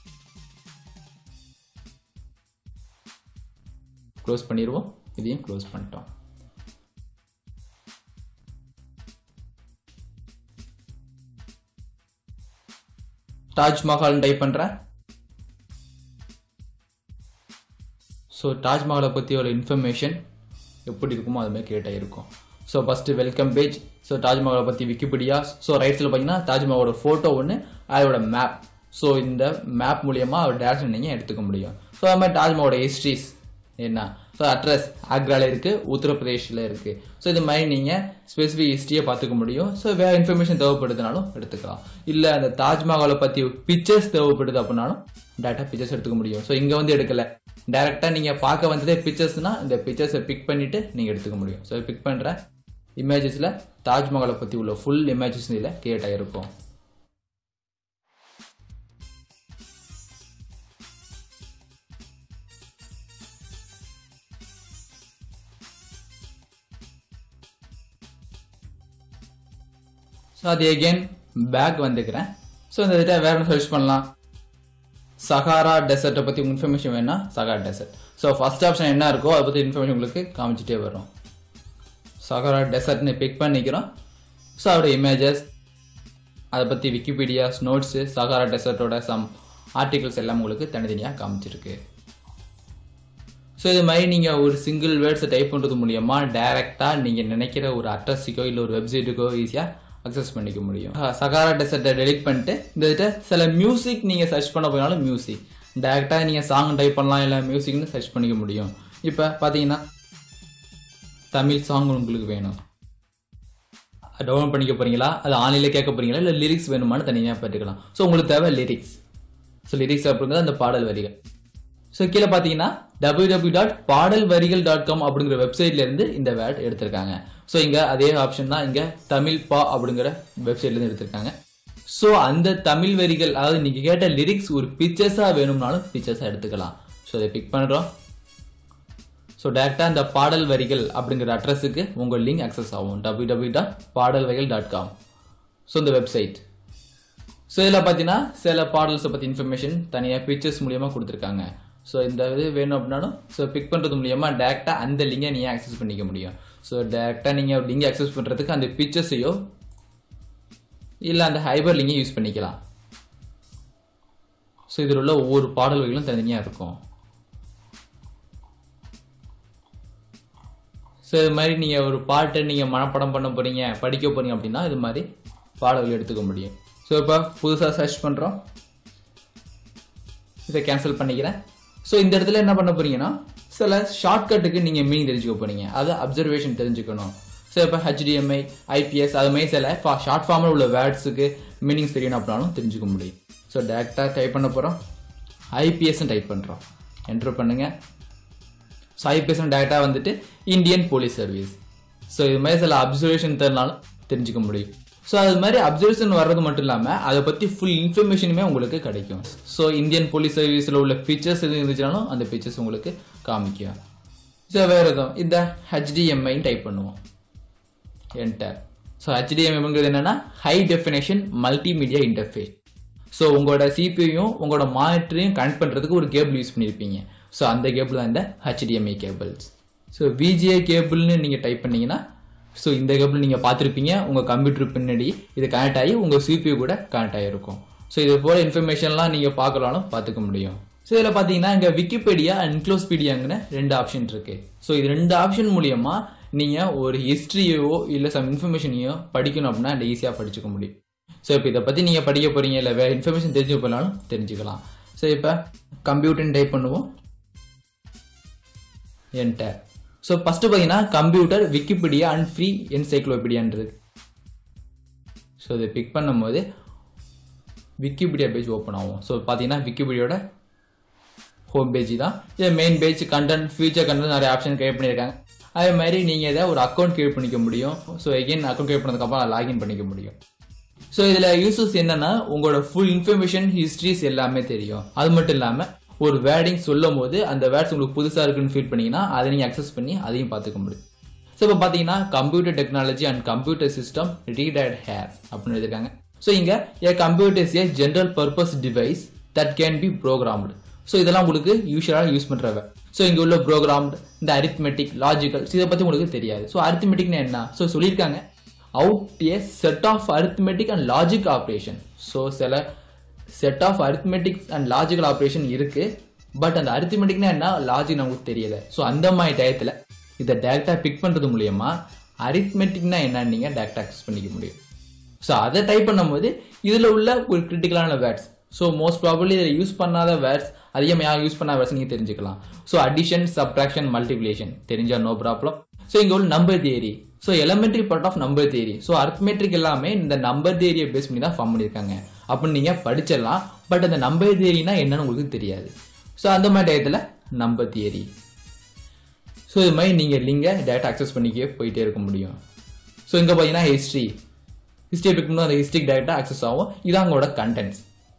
க்ளோஸ் பண்ணிடுவோம் இதையும் க்ளோஸ் பண்ணிட்டோம் தாஜ்மஹால் டைப் பண்ணுறேன் ஸோ தாஜ்மஹாலை பற்றி ஒரு இன்ஃபர்மேஷன் எப்படி இருக்குமோ அது மாதிரி கிரியேட் ஆகிருக்கும் so first welcome page so தாஜ்மஹாலை பற்றி விக்கிபீடியா ஸோ ரைட் சைடில் பார்த்தீங்கன்னா தாஜ்மஹாலோட ஃபோட்டோ ஒன்று அதோட மேப் ஸோ இந்த மேப் மூலியமாக அவர் டேரக்ஷன் நீங்கள் எடுத்துக்க முடியும் ஸோ அது மாதிரி தாஜ்மஹாலோட ஹிஸ்ட்ரிஸ் என்ன ஸோ அட்ரஸ் ஆக்ராவில் இருக்குது உத்தரப்பிரதேஷில் இருக்குது ஸோ இது மாதிரி நீங்கள் ஸ்பெசிஃபிக் ஹிஸ்ட்ரியை பார்த்துக்க முடியும் ஸோ வேறு இன்ஃபர்மேஷன் தேவைப்படுதுனாலும் எடுத்துக்கலாம் இல்லை அந்த தாஜ்மஹாலை பற்றி பிக்சர்ஸ் தேவைப்படுது அப்படின்னாலும் டேட்டா பிக்சர்ஸ் எடுத்துக்க முடியும் ஸோ இங்கே வந்து எடுக்கலை டேரெக்டாக நீங்கள் பார்க்க வந்ததே பிக்சர்ஸ்னால் இந்த பிக்சர்ஸை பிக் பண்ணிவிட்டு நீங்கள் எடுத்துக்க முடியும் ஸோ பிக் பண்ணுற இமேஜஸில் தாஜ்மஹாலை பற்றி உள்ள ஃபுல் இமேஜஸ் இதில் கிரியேட் ஆகிருக்கும் ஸோ அது எகெயின் பேக் வந்துக்கிறேன் ஸோ இந்த இதில் வேற ஒன்று சர்ச் பண்ணலாம் சஹாரா டெசர்ட்டை பற்றி இன்ஃபர்மேஷன் வேணா Sahara desert so first option என்ன இருக்கோ அதை பற்றி இன்ஃபர்மேஷன் உங்களுக்கு காமிச்சிட்டே வரும் சஹாரா டெசர்ட்னு பிக் பண்ணிக்கிறோம் ஸோ அதோட இமேஜஸ் அதை பற்றி விக்கிபீடியாஸ் நோட்ஸு சஹாரா டெசர்ட்டோட சம் ஆர்டிகல்ஸ் எல்லாம் உங்களுக்கு தனித்தனியாக காமிச்சிருக்கு ஸோ இது மாதிரி நீங்கள் ஒரு சிங்கிள் வேர்ட்ஸை டைப் பண்ணுறது மூலியமாக டைரெக்டாக நீங்கள் நினைக்கிற ஒரு அட்ரஸுக்கோ இல்லை ஒரு வெப்சைட்டுக்கோ ஈஸியாக அக்சஸ் பண்ணிக்க முடியும் சகாரா டெசர்ட்டை டெலிட் பண்ணிட்டு இந்த இதில் சில மியூசிக் நீங்கள் சர்ச் பண்ண போனாலும் மியூசிக் டேரெக்டாக நீங்கள் சாங் டைப் பண்ணலாம் இல்லை மியூசிக்னு சர்ச் பண்ணிக்க முடியும் இப்போ பார்த்தீங்கன்னா தமிழ் சாங் உங்களுக்கு வேணும் டவுன்லோட் பண்ணிக்க போறீங்களா அது ஆன்லைனில் கேட்க போறீங்களா இல்லை லிரிக்ஸ் வேணுமான்னு தனியாக பார்த்துக்கலாம் ஸோ உங்களுக்கு தேவை லிரிக்ஸ் ஸோ லிரிக்ஸ் அப்படிங்கிறது அந்த பாடல் வரிகள் ஸோ கீழே பார்த்தீங்கன்னா டபிள்யூ டபிள்யூ டாட் பாடல் வரிகள் டாட் காம் அப்படிங்கிற வெப்சைட்ல இருந்து இந்த வேர்ட் எடுத்திருக்காங்க ஸோ இங்கே அதே ஆப்ஷன் தான் இங்கே தமிழ் பா அப்படிங்கிற வெப்சைட்ல இருந்து எடுத்திருக்காங்க ஸோ அந்த தமிழ் வரிகள் அதாவது நீங்க கேட்ட லிரிக்ஸ் ஒரு பிக்சர்ஸாக வேணும்னாலும் பிக்சர்ஸாக எடுத்துக்கலாம் ஸோ அதை பிக் பண்ணுறோம் ஸோ டேரெக்டாக அந்த பாடல் வரிகள் அப்படிங்கிற அட்ரஸுக்கு உங்கள் லிங்க் அக்சஸ் ஆகும் டபிள்யூ டபிள்யூ டாட் பாடல் வரிகள் டாட் காம் ஸோ இந்த வெப்சைட் ஸோ இதில் பார்த்தீங்கன்னா சில பாடல்ஸை பற்றி இன்ஃபர்மேஷன் தனியாக பிக்சர்ஸ் மூலியமாக கொடுத்துருக்காங்க ஸோ இந்த இது வேணும் அப்படின்னாலும் ஸோ பிக் பண்ணுறது மூலியமாக டேரெக்டாக அந்த லிங்கை நீங்கள் ஆக்சஸ் பண்ணிக்க முடியும் ஸோ டேரெக்டாக நீங்கள் லிங்கை ஆக்சஸ் பண்ணுறதுக்கு அந்த பிக்சர்ஸையோ இல்லை அந்த ஹைபர் லிங்கை யூஸ் பண்ணிக்கலாம் ஸோ இதில் உள்ள ஒவ்வொரு பாடல் வகைகளும் தனித்தனியாக இருக்கும் ஸோ இது மாதிரி நீங்கள் ஒரு பாட்டை நீங்கள் மனப்படம் பண்ண போகிறீங்க படிக்க போகிறீங்க அப்படின்னா இது மாதிரி பாடல்கள் எடுத்துக்க முடியும் ஸோ இப்போ புதுசாக சர்ச் பண்ணுறோம் இதை கேன்சல் பண்ணிக்கிறேன் ஸோ இந்த இடத்துல என்ன பண்ண போறீங்கன்னா சில ஷார்ட்கட்டுக்கு நீங்கள் மீனிங் தெரிஞ்சுக்க போறீங்க அது அப்சர்வேஷன் தெரிஞ்சுக்கணும் ஸோ இப்போ ஹெச்டிஎம்ஐ ஐபிஎஸ் அது மாதிரி சில ஷார்ட் ஃபார்மில் உள்ள வேர்ட்ஸுக்கு மீனிங்ஸ் தெரியணும் அப்படின்னாலும் தெரிஞ்சுக்க முடியும் ஸோ டேரெக்டாக டைப் பண்ண போகிறோம் ஐபிஎஸ்ன்னு டைப் பண்ணுறோம் என்ட்ரு பண்ணுங்க ஸோ ஐபிஎஸ் டேரெக்டாக வந்துட்டு இந்தியன் போலீஸ் சர்வீஸ் ஸோ இது மாதிரி சில அப்சர்வேஷன் தரனாலும் தெரிஞ்சுக்க முடியும் ஸோ அது மாதிரி அப்சர்வேஷன் வர்றது மட்டும் இல்லாமல் அதை பற்றி ஃபுல் இன்ஃபர்மேஷனுமே உங்களுக்கு கிடைக்கும் ஸோ இந்தியன் போலீஸ் சர்வீஸில் உள்ள பிக்சர்ஸ் எது இருந்துச்சுனாலும் அந்த பிக்சர்ஸ் உங்களுக்கு காமிக்கும் ஸோ வேறு எதுவும் இந்த ஹெச்டிஎம்ஐன்னு டைப் பண்ணுவோம் என்டர் ஸோ ஹெச்டிஎம்ஐங்கிறது என்னன்னா high definition multimedia interface so உங்களோட சிபியும் உங்களோட மானிட்டரையும் கனெக்ட் பண்ணுறதுக்கு ஒரு கேபிள் யூஸ் பண்ணியிருப்பீங்க ஸோ அந்த கேபிள் தான் இந்த ஹெச்டிஎம்ஐ கேபிள்ஸ் ஸோ விஜிஏ கேபிள்னு நீங்கள் டைப் பண்ணீங்கன்னா ஸோ இந்த கேபிள் நீங்கள் பார்த்துருப்பீங்க உங்கள் கம்ப்யூட்டர் பின்னாடி இது கனெக்ட் ஆகி உங்கள் சிபியூ கூட கனெக்ட் ஆகிருக்கும் ஸோ இது போல இன்ஃபர்மேஷன்லாம் நீங்கள் பார்க்கலாலும் பார்த்துக்க முடியும் ஸோ இதில் பார்த்தீங்கன்னா இங்கே விக்கிபீடியா என்க்ளோஸ்பீடியாங்கிற ரெண்டு ஆப்ஷன் இருக்கு ஸோ இது ரெண்டு ஆப்ஷன் மூலியமா நீங்கள் ஒரு ஹிஸ்ட்ரியோ இல்லை சம் இன்ஃபர்மேஷனையோ படிக்கணும் அப்படின்னா அதை ஈஸியாக படிச்சுக்க முடியும் ஸோ இப்போ இதை பற்றி நீங்கள் படிக்க போறீங்க இல்லை வேறு இன்ஃபர்மேஷன் தெரிஞ்சு போனாலும் தெரிஞ்சுக்கலாம் ஸோ இப்போ கம்ப்யூட்டர்னு டைப் பண்ணுவோம் என்டர் ஸோ ஃபஸ்ட்டு பார்த்தீங்கன்னா கம்ப்யூட்டர் விக்கிபீடியா அண்ட் ஃப்ரீ என்சைக்ளோபீடியான்றது ஸோ இதை பிக் பண்ணும்போது விக்கிபீடியா பேஜ் ஓப்பன் ஆகும் ஸோ பார்த்தீங்கன்னா விக்கிபீடியோட ஹோம் பேஜ் தான் இது main page content feature content நிறைய ஆப்ஷன் கிரியேட் பண்ணியிருக்காங்க அதே மாதிரி நீங்கள் இதை ஒரு அக்கௌண்ட் கிரியேட் பண்ணிக்க முடியும் ஸோ எகெயின் அக்கௌண்ட் கிரியேட் பண்ணதுக்கப்புறம் லாகின் பண்ணிக்க முடியும் ஸோ இதில் யூசஸ் என்னன்னா உங்களோட ஃபுல் இன்ஃபர்மேஷன் ஹிஸ்ட்ரிஸ் எல்லாமே தெரியும் அது மட்டும் இல்லாமல் ஒரு வேர்டிங் சொல்லும் போது அந்த வேர்ட்ஸ் உங்களுக்கு புதுசாக இருக்குன்னு ஃபீல் பண்ணீங்கன்னா அதை நீங்கள் அக்சஸ் பண்ணி அதையும் பார்த்துக்க முடியும் ஸோ இப்போ பார்த்தீங்கன்னா computer technology and computer system read at here அப்படின்னு எழுதிருக்காங்க ஸோ இங்கே a computer is a general purpose device that can be programmed so இதெல்லாம் உங்களுக்கு யூஸ்வலாக யூஸ் பண்ணுறவ ஸோ இங்கே உள்ள ப்ரோக்ராம்டு இந்த அரித்மெட்டிக் லாஜிக்கல் இதை பற்றி உங்களுக்கு தெரியாது ஸோ அரித்மெட்டிக்னா என்ன ஸோ சொல்லியிருக்காங்க out a set of arithmetic and logic operation so சில set of arithmetics and logical operation இருக்கு பட் அந்த அரித்மெட்டிக்னா என்ன லாஜிக் நமக்கு தெரியல ஸோ அந்த மாதிரி டயத்தில் இதை டேரெக்டாக பிக் பண்ணுறது மூலியமா அரித்மெட்டிக்னா என்னன்னு நீங்கள் டேரெக்டாக அக்சஸ் பண்ணிக்க முடியும் ஸோ அதை டைப் பண்ணும்போது இதில் உள்ள ஒரு கிரிட்டிக்கலான வேர்ட்ஸ் ஸோ மோஸ்ட் ப்ராபப்ளி இதில் யூஸ் பண்ணாத வேர்ட்ஸ் அதிகமாக யாரும் யூஸ் பண்ணாத வேர்ட்ஸ் நீங்கள் தெரிஞ்சுக்கலாம் ஸோ அடிஷன் சப்ட்ராக்ஷன் மல்டிப்ளிகேஷன் தெரிஞ்சா நோ ப்ராப்ளம் ஸோ இங்கே உள்ள number theory so elementary part of number theory so arithmetic எல்லாமே இந்த நம்பர் தியரியை பேஸ் பண்ணி தான் ஃபார்ம் பண்ணியிருக்காங்க அப்படின்னு நீங்கள் படிச்சிடலாம் பட் அந்த நம்பர் தியரினா என்னன்னு உங்களுக்கு தெரியாது ஸோ அந்த மாதிரி டயத்தில் நம்பர் தியரி ஸோ இது மாதிரி நீங்கள் லிங்கை டேட்டா அக்சஸ் பண்ணிக்க போயிட்டே இருக்க முடியும் ஸோ இங்கே பார்த்தீங்கன்னா ஹிஸ்ட்ரி ஹிஸ்ட்ரி பிக் பண்ணால் அந்த ஹிஸ்ட்ரிக் டேட்டா அக்சஸ் ஆகும் இதான் உங்களோட கண்டென்ட்ஸ்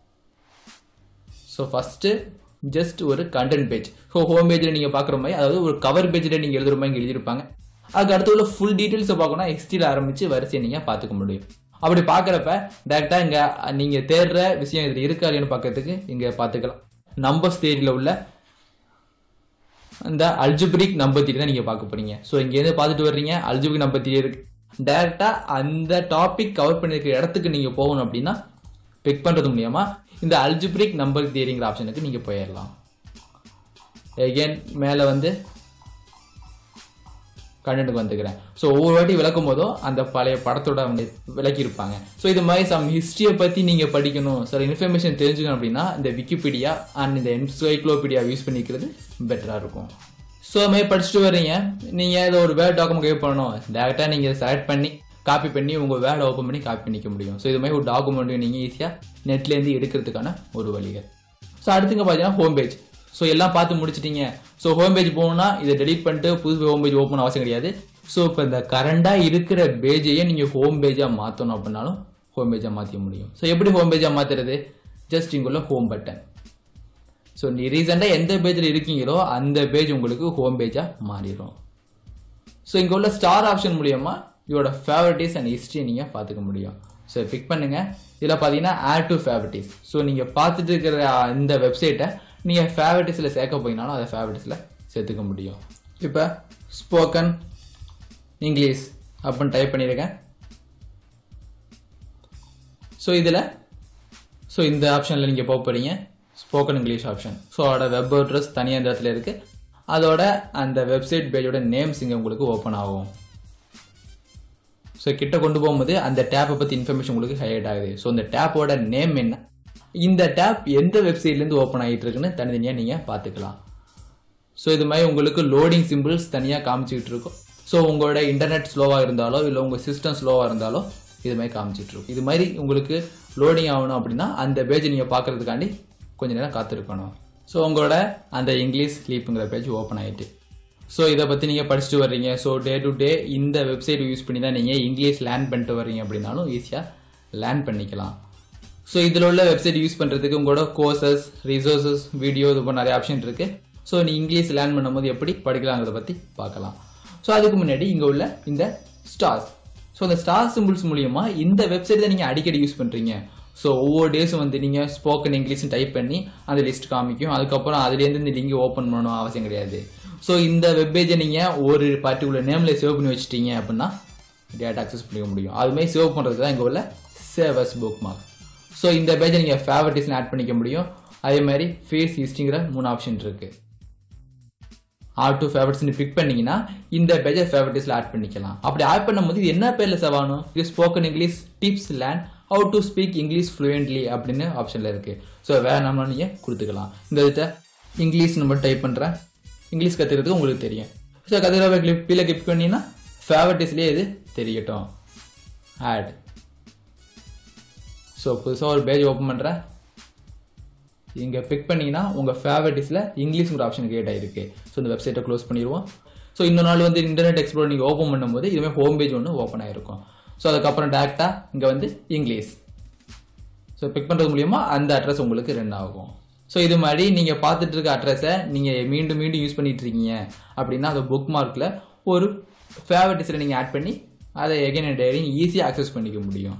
ஸோ ஃபஸ்ட்டு ஜஸ்ட் ஒரு கண்டென்ட் பேஜ் ஸோ ஹோம் பேஜில் நீங்கள் பார்க்குற மாதிரி அதாவது ஒரு கவர் பேஜில் நீங்கள் எழுதுற மாதிரி இங்கே எழுதியிருப்பாங்க அதுக்கு அடுத்து உள்ள ஃபுல் டீட்டெயில்ஸை பார்க்கணும் எக்ஸ்டியில் ஆரம்பித்து வரிசையை நீங்கள் பார்த்துக்க முடியும் அப்படி பார்க்குறப்ப டேரெக்டாக இங்கே நீங்கள் தேடுற விஷயம் இதில் இருக்கா இல்லைன்னு பார்க்கறதுக்கு இங்கே பார்த்துக்கலாம் நம்பர்ஸ் தேரியில் உள்ள இந்த அல்ஜிபிரிக் நம்பர் தியரி தான் நீங்கள் பார்க்க போறீங்க ஸோ இங்கேருந்து பார்த்துட்டு வர்றீங்க அல்ஜிபிரிக் நம்பர் தியரி இருக்கு டேரெக்டாக அந்த டாபிக் கவர் பண்ணியிருக்கிற இடத்துக்கு நீங்கள் போகணும் அப்படின்னா பிக் பண்ணுறது மூலியமா இந்த அல்ஜிபிரிக் நம்பர் தியரிங்கிற ஆப்ஷனுக்கு நீங்கள் போயிடலாம் எகெயின் மேலே வந்து கண்டென்ட்டுக்கு வந்துக்கிறேன் ஸோ ஒவ்வொரு வாட்டி விளக்கும் போதும் அந்த பழைய படத்தோட வந்து விளக்கியிருப்பாங்க ஸோ இது மாதிரி சம் ஹிஸ்ட்ரியை பற்றி நீங்கள் படிக்கணும் சில இன்ஃபர்மேஷன் தெரிஞ்சுக்கணும் அப்படின்னா இந்த விக்கிபீடியா அண்ட் இந்த என்சைக்ளோபீடியா யூஸ் பண்ணிக்கிறது பெட்டராக இருக்கும் ஸோ அது மாதிரி படிச்சுட்டு வர்றீங்க நீங்கள் இதை ஒரு வேர்ட் டாக்குமெண்ட் கிரியேட் பண்ணணும் டேரெக்டாக நீங்கள் செலக்ட் பண்ணி காப்பி பண்ணி உங்கள் வேர்டை ஓப்பன் பண்ணி காப்பி பண்ணிக்க முடியும் ஸோ இது மாதிரி ஒரு டாக்குமெண்ட் நீங்கள் ஈஸியாக நெட்லேருந்து எடுக்கிறதுக்கான ஒரு வழிகள் ஸோ அடுத்துங்க பார்த்தீங்கன்னா ஹோம் பேஜ் ஸோ எல்லாம் பார்த்து முடிச்சிட்டீங்க ஸோ ஹோம் பேஜ் போகணும்னா இதை டெலீட் பண்ணிட்டு புது ஹோம் பேஜ் ஓப்பன் அவசியம் கிடையாது ஸோ இப்போ இந்த கரண்டாக இருக்கிற பேஜையே நீங்கள் ஹோம் பேஜாக மாற்றணும் அப்படின்னாலும் ஹோம் பேஜாக மாற்றிக்க முடியும் ஸோ எப்படி ஹோம் பேஜாக மாற்றுறது ஜஸ்ட் இங்குள்ள ஹோம் பட்டன் ஸோ நீ ரீசெண்டாக எந்த பேஜில் இருக்கீங்களோ அந்த பேஜ் உங்களுக்கு ஹோம் பேஜாக மாறிடும் ஸோ இங்கே உள்ள ஸ்டார் ஆப்ஷன் மூலியமா இதோட ஃபேவரட்டிஸ் அண்ட் ஹிஸ்ட்ரி நீங்கள் பார்த்துக்க முடியும் ஸோ பிக் பண்ணுங்க இதில் பார்த்தீங்கன்னா ஆட் டு ஃபேவரட்டிஸ் ஸோ நீங்கள் பார்த்துட்டு இருக்கிற இந்த வெப்சைட்டை நீங்கள் ஃபேவரட்டிஸில் சேர்க்க போயினாலும் அதை ஃபேவரட்டிஸில் சேர்த்துக்க முடியும் இப்போ ஸ்போக்கன் இங்கிலீஷ் அப்படின்னு டைப் பண்ணியிருக்கேன் ஸோ இதில் ஸோ இந்த ஆப்ஷனில் நீங்கள் போக போகிறீங்க ஸ்போக்கன் இங்கிலீஷ் ஆப்ஷன் ஸோ அதோட வெப் அட்ரஸ் தனியாக இந்த இடத்துல இருக்குது அதோட அந்த வெப்சைட் பேஜோட நேம்ஸ் இங்கே உங்களுக்கு ஓப்பன் ஆகும் ஸோ கிட்ட கொண்டு போகும்போது அந்த டேப்பை பற்றி இன்ஃபர்மேஷன் உங்களுக்கு ஹைலைட் ஆகுது ஸோ இந்த டேப்போட நேம் என்ன இந்த டேப் எந்த வெப்சைட்லேருந்து ஓப்பன் ஆகிட்டு இருக்குன்னு தனித்தனியாக நீங்கள் பார்த்துக்கலாம் ஸோ இது மாதிரி உங்களுக்கு லோடிங் சிம்பிள்ஸ் தனியாக காமிச்சிக்கிட்டு இருக்கும் ஸோ உங்களோட இன்டர்நெட் ஸ்லோவாக இருந்தாலோ இல்லை உங்கள் சிஸ்டம் ஸ்லோவாக இருந்தாலோ இது மாதிரி காமிச்சிட்டு இருக்கும் இது மாதிரி உங்களுக்கு லோடிங் ஆகணும் அப்படின்னா அந்த பேஜ் நீங்கள் பார்க்கறதுக்காண்டி கொஞ்ச நேரம் காத்திருக்கணும் ஸோ உங்களோட அந்த இங்கிலீஷ் ஸ்லீப்புங்கிற பேஜ் ஓப்பன் ஆகிட்டு ஸோ இதை பற்றி நீங்கள் படிச்சுட்டு வர்றீங்க ஸோ டே டு டே இந்த வெப்சைட் யூஸ் பண்ணி தான் நீங்கள் இங்கிலீஷ் லேர்ன் பண்ணிட்டு வர்றீங்க அப்படின்னாலும் ஈஸியாக லேர்ன் பண்ணிக்கலாம் ஸோ இதில் உள்ள வெப்சைட் யூஸ் பண்ணுறதுக்கு உங்களோட கோர்சஸ் ரிசோர்சஸ் வீடியோ இது போன்ற நிறைய ஆப்ஷன் இருக்குது ஸோ நீ இங்கிலீஷ் லேர்ன் பண்ணும்போது எப்படி படிக்கலாங்கிறத பற்றி பார்க்கலாம் ஸோ அதுக்கு முன்னாடி இங்கே உள்ள இந்த ஸ்டார்ஸ் ஸோ இந்த ஸ்டார் சிம்பிள்ஸ் மூலியமா இந்த வெப்சைட் தான் நீங்கள் அடிக்கடி யூஸ் பண்ணுறீங்க ஸோ ஒவ்வொரு டேஸும் வந்து நீங்கள் ஸ்போக்கன் இங்கிலீஷ்னு டைப் பண்ணி அந்த லிஸ்ட் காமிக்கும் அதுக்கப்புறம் அதுலேருந்து இந்த லிங்க் ஓப்பன் பண்ணணும் அவசியம் கிடையாது ஸோ இந்த வெப்பேஜை நீங்கள் ஒரு பர்டிகுலர் நேமில் சேவ் பண்ணி வச்சிட்டீங்க அப்படின்னா டேட்டா அக்சஸ் பண்ணிக்க முடியும் அதுமாதிரி சேவ் பண்ணுறது தான் இங்கே உள்ள சேவஸ் புக் மார்க் ஸோ இந்த பேஜை நீங்கள் ஃபேவரட்டிஸ்னு ஆட் பண்ணிக்க முடியும் அதே மாதிரி ஃபேஸ் ஹிஸ்டிங்கிற மூணு ஆப்ஷன் இருக்குது ஆர் டூ ஃபேவரட்ஸ்னு பிக் பண்ணீங்கன்னா இந்த பேஜை ஃபேவரட்டிஸில் ஆட் பண்ணிக்கலாம் அப்படி ஆட் பண்ணும்போது இது என்ன பேரில் செவானும் இது spoken English tips land how to speak English fluently அப்படின்னு ஆப்ஷனில் இருக்குது ஸோ வேற நம்ம நீங்கள் கொடுத்துக்கலாம் இந்த இதை இங்கிலீஷ் நம்ம டைப் பண்ணுறேன் இங்கிலீஷ் கற்றுக்கிறதுக்கு உங்களுக்கு தெரியும் ஸோ கற்றுக்கிற கிளிப் கீழே கிளிக் பண்ணிங்கன்னா ஃபேவரட்டிஸ்லேயே இது தெரியட்டும் ஆட் ஸோ புதுசாக ஒரு பேஜ் ஓப்பன் பண்ணுறேன் இங்கே பிக் பண்ணிங்கன்னா உங்கள் ஃபேவரட்டிஸில் இங்கிலீஷ்ங்கிற ஆப்ஷன் கிரியேட் ஆகிருக்கு ஸோ இந்த வெப்சைட்டை க்ளோஸ் பண்ணிடுவோம் ஸோ இன்னொரு நாள் வந்து இன்டர்நெட் எக்ஸ்ப்ளோர் நீங்கள் ஓப்பன் பண்ணும்போது இதுவே ஹோம் பேஜ் ஒன்று ஓப்பன் ஆகிருக்கும் ஸோ அதுக்கப்புறம் டேரெக்டாக இங்கே வந்து இங்கிலீஷ் ஸோ பிக் பண்ணுறது மூலியமா அந்த அட்ரஸ் உங்களுக்கு ரன் ஆகும் ஸோ இது மாதிரி நீங்கள் பார்த்துட்டு இருக்க அட்ரஸை நீங்கள் மீண்டும் மீண்டும் யூஸ் பண்ணிட்டு இருக்கீங்க அப்படின்னா அந்த புக் மார்க்கில் ஒரு ஃபேவரட்டிஸில் நீங்கள் ஆட் பண்ணி அதை எகைன் அண்ட் டெய்லி ஈஸியாக அக்சஸ் பண்ணிக்க முடியும்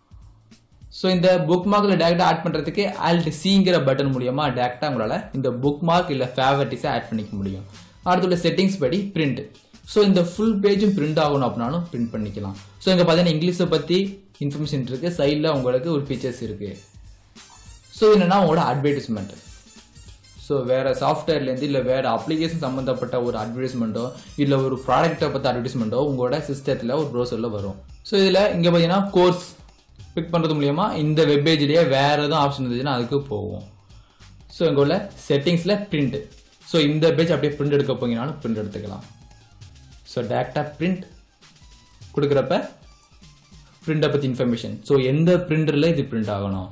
ஸோ இந்த புக் மார்க்கில் டேரெக்டாக ஆட் பண்ணுறதுக்கு ஆல்ட் சிங்கிற பட்டன் மூலியமாக டேரெக்டாக உங்களால் இந்த புக் மார்க் இல்லை ஃபேவரட்டிஸை ஆட் பண்ணிக்க முடியும் அடுத்துள்ள செட்டிங்ஸ் படி பிரிண்ட் ஸோ இந்த ஃபுல் பேஜும் பிரிண்ட் ஆகணும் அப்படின்னாலும் பிரிண்ட் பண்ணிக்கலாம் ஸோ இங்கே பார்த்தீங்கன்னா இங்கிலீஷை பற்றி இன்ஃபர்மேஷன் இருக்குது சைடில் உங்களுக்கு ஒரு பிக்சர்ஸ் இருக்குது ஸோ என்னென்னா உங்களோட அட்வர்டைஸ்மெண்ட் ஸோ வேறு சாஃப்ட்வேர்லேருந்து இல்லை வேறு அப்ளிகேஷன் சம்மந்தப்பட்ட ஒரு அட்வர்டைஸ்மெண்ட்டோ இல்லை ஒரு ப்ராடக்ட்டை பற்றி அட்வர்டைஸ்மெண்ட்டோ உங்களோட சிஸ்டத்தில் ஒரு ப்ரௌசரில் வரும் ஸோ இதில் இங்கே பார்த்தீங்கன்னா கோர்ஸ் பிக் பண்ணுறது மூலியமா இந்த வெப்பேஜ்லேயே வேறு எதுவும் ஆப்ஷன் இருந்துச்சுன்னா அதுக்கு போகும் ஸோ இங்கே உள்ள செட்டிங்ஸில் பிரிண்ட் ஸோ இந்த பேஜ் அப்படியே பிரிண்ட் எடுக்க போங்கனாலும் பிரிண்ட் எடுத்துக்கலாம் ஸோ டேரெக்டாக பிரிண்ட் கொடுக்குறப்ப பிரிண்டை பற்றி இன்ஃபர்மேஷன் ஸோ எந்த பிரிண்டரில் இது பிரிண்ட் ஆகணும்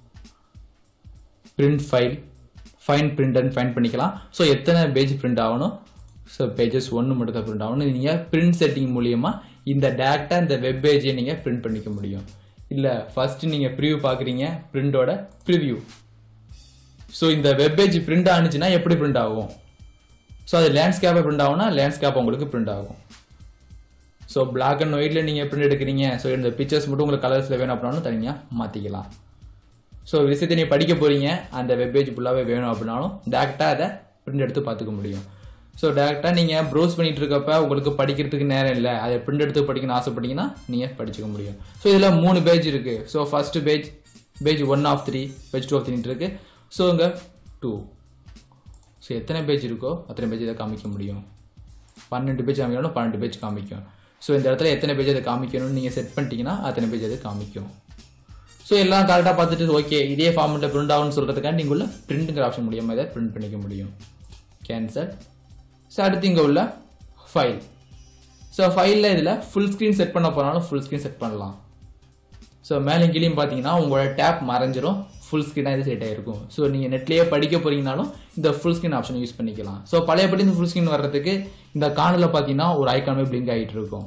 பிரிண்ட் ஃபைல் ஃபைன் பிரிண்டர்னு ஃபைன் பண்ணிக்கலாம் ஸோ எத்தனை பேஜ் பிரிண்ட் ஆகணும் ஸோ பேஜஸ் ஒன்று மட்டும் தான் பிரிண்ட் ஆகணும் நீங்கள் பிரிண்ட் செட்டிங் மூலியமாக இந்த டேரெக்டாக இந்த வெப் பேஜை நீங்கள் பிரிண்ட் பண்ணிக்க முடியும் இல்லை ஃபஸ்ட்டு நீங்கள் ப்ரிவ்யூ பார்க்குறீங்க பிரிண்டோட ப்ரிவ்யூ ஸோ இந்த வெப் பேஜ் பிரிண்ட் ஆனிச்சுன்னா எப்படி பிரிண்ட் ஆகும் ஸோ அது லேண்ட்ஸ்கேப்பாக பிரிண்ட் ஆகும்னா லேண்ட்ஸ்கேப் உங்களுக்கு பிரிண்ட் ஆகும் ஸோ பிளாக் அண்ட் ஒயிட்டில் நீங்கள் பிரிண்ட் எடுக்கிறீங்க ஸோ இந்த பிக்சர்ஸ் மட்டும் உங்களுக்கு கலர்ஸில் வேணும் அப்படின்னாலும் தனியாக மாற்றிக்கலாம் ஸோ விஷயத்தை நீங்கள் படிக்க போகிறீங்க அந்த வெப்பேஜ் ஃபுல்லாகவே வேணும் அப்படின்னாலும் டேரெக்டாக அதை பிரிண்ட் எடுத்து பார்த்துக்க முடியும் ஸோ டேரெக்டாக நீங்கள் ப்ரௌஸ் பண்ணிட்டு இருக்கப்ப உங்களுக்கு படிக்கிறதுக்கு நேரம் இல்லை அதை பிரிண்ட் எடுத்து படிக்கணும்னு ஆசைப்பட்டீங்கன்னா நீங்கள் படிச்சுக்க முடியும் ஸோ இதில் மூணு பேஜ் இருக்குது so first page page one of three page two of three இருக்குது ஸோ இங்கே டூ ஸோ எத்தனை பேஜ் இருக்கோ அத்தனை பேஜ் இதை காமிக்க முடியும் பன்னெண்டு பேஜ் காமிக்கணும் பன்னெண்டு பேஜ் காமிக்கும் ஸோ இந்த இடத்துல எத்தனை பேஜ் அதை காமிக்கணும்னு நீங்கள் செட் பண்ணிட்டீங்கன்னா அத்தனை பேஜ் அது காமிக்கும் ஸோ எல்லாம் கரெக்டாக பார்த்துட்டு ஓகே இதே ஃபார்மெட்டில் பிரிண்ட் ஆகும்னு சொல்கிறதுக்காண்டி இங்கே உள்ள பிரிண்ட்டுங்கிற ஆப்ஷன் மூலியமாக இதை பிரிண்ட் பண்ணிக்க முடியும் கேன்சல் ஸோ அடுத்து இங்கே உள்ள ஃபைல் ஸோ ஃபைலில் இதில் ஃபுல் ஸ்க்ரீன் செட் பண்ண போனாலும் ஃபுல் ஸ்க்ரீன் செட் பண்ணலாம் ஸோ மேலே கீழேயும் பார்த்தீங்கன்னா உங்களோட டேப் மறைஞ்சிரும் ஃபுல் ஸ்க்ரீனாக இது செட் ஆகிருக்கும் ஸோ நீங்கள் நெட்லேயே படிக்க போறீங்கனாலும் இந்த ஃபுல் ஸ்க்ரீன் ஆப்ஷன் யூஸ் பண்ணிக்கலாம் ஸோ பழையபடி இந்த ஃபுல் ஸ்க்ரீன் வர்றதுக்கு இந்த கார்னரில் பார்த்தீங்கன்னா ஒரு ஐக்கானே பிளிங்க் ஆகிட்டு இருக்கும்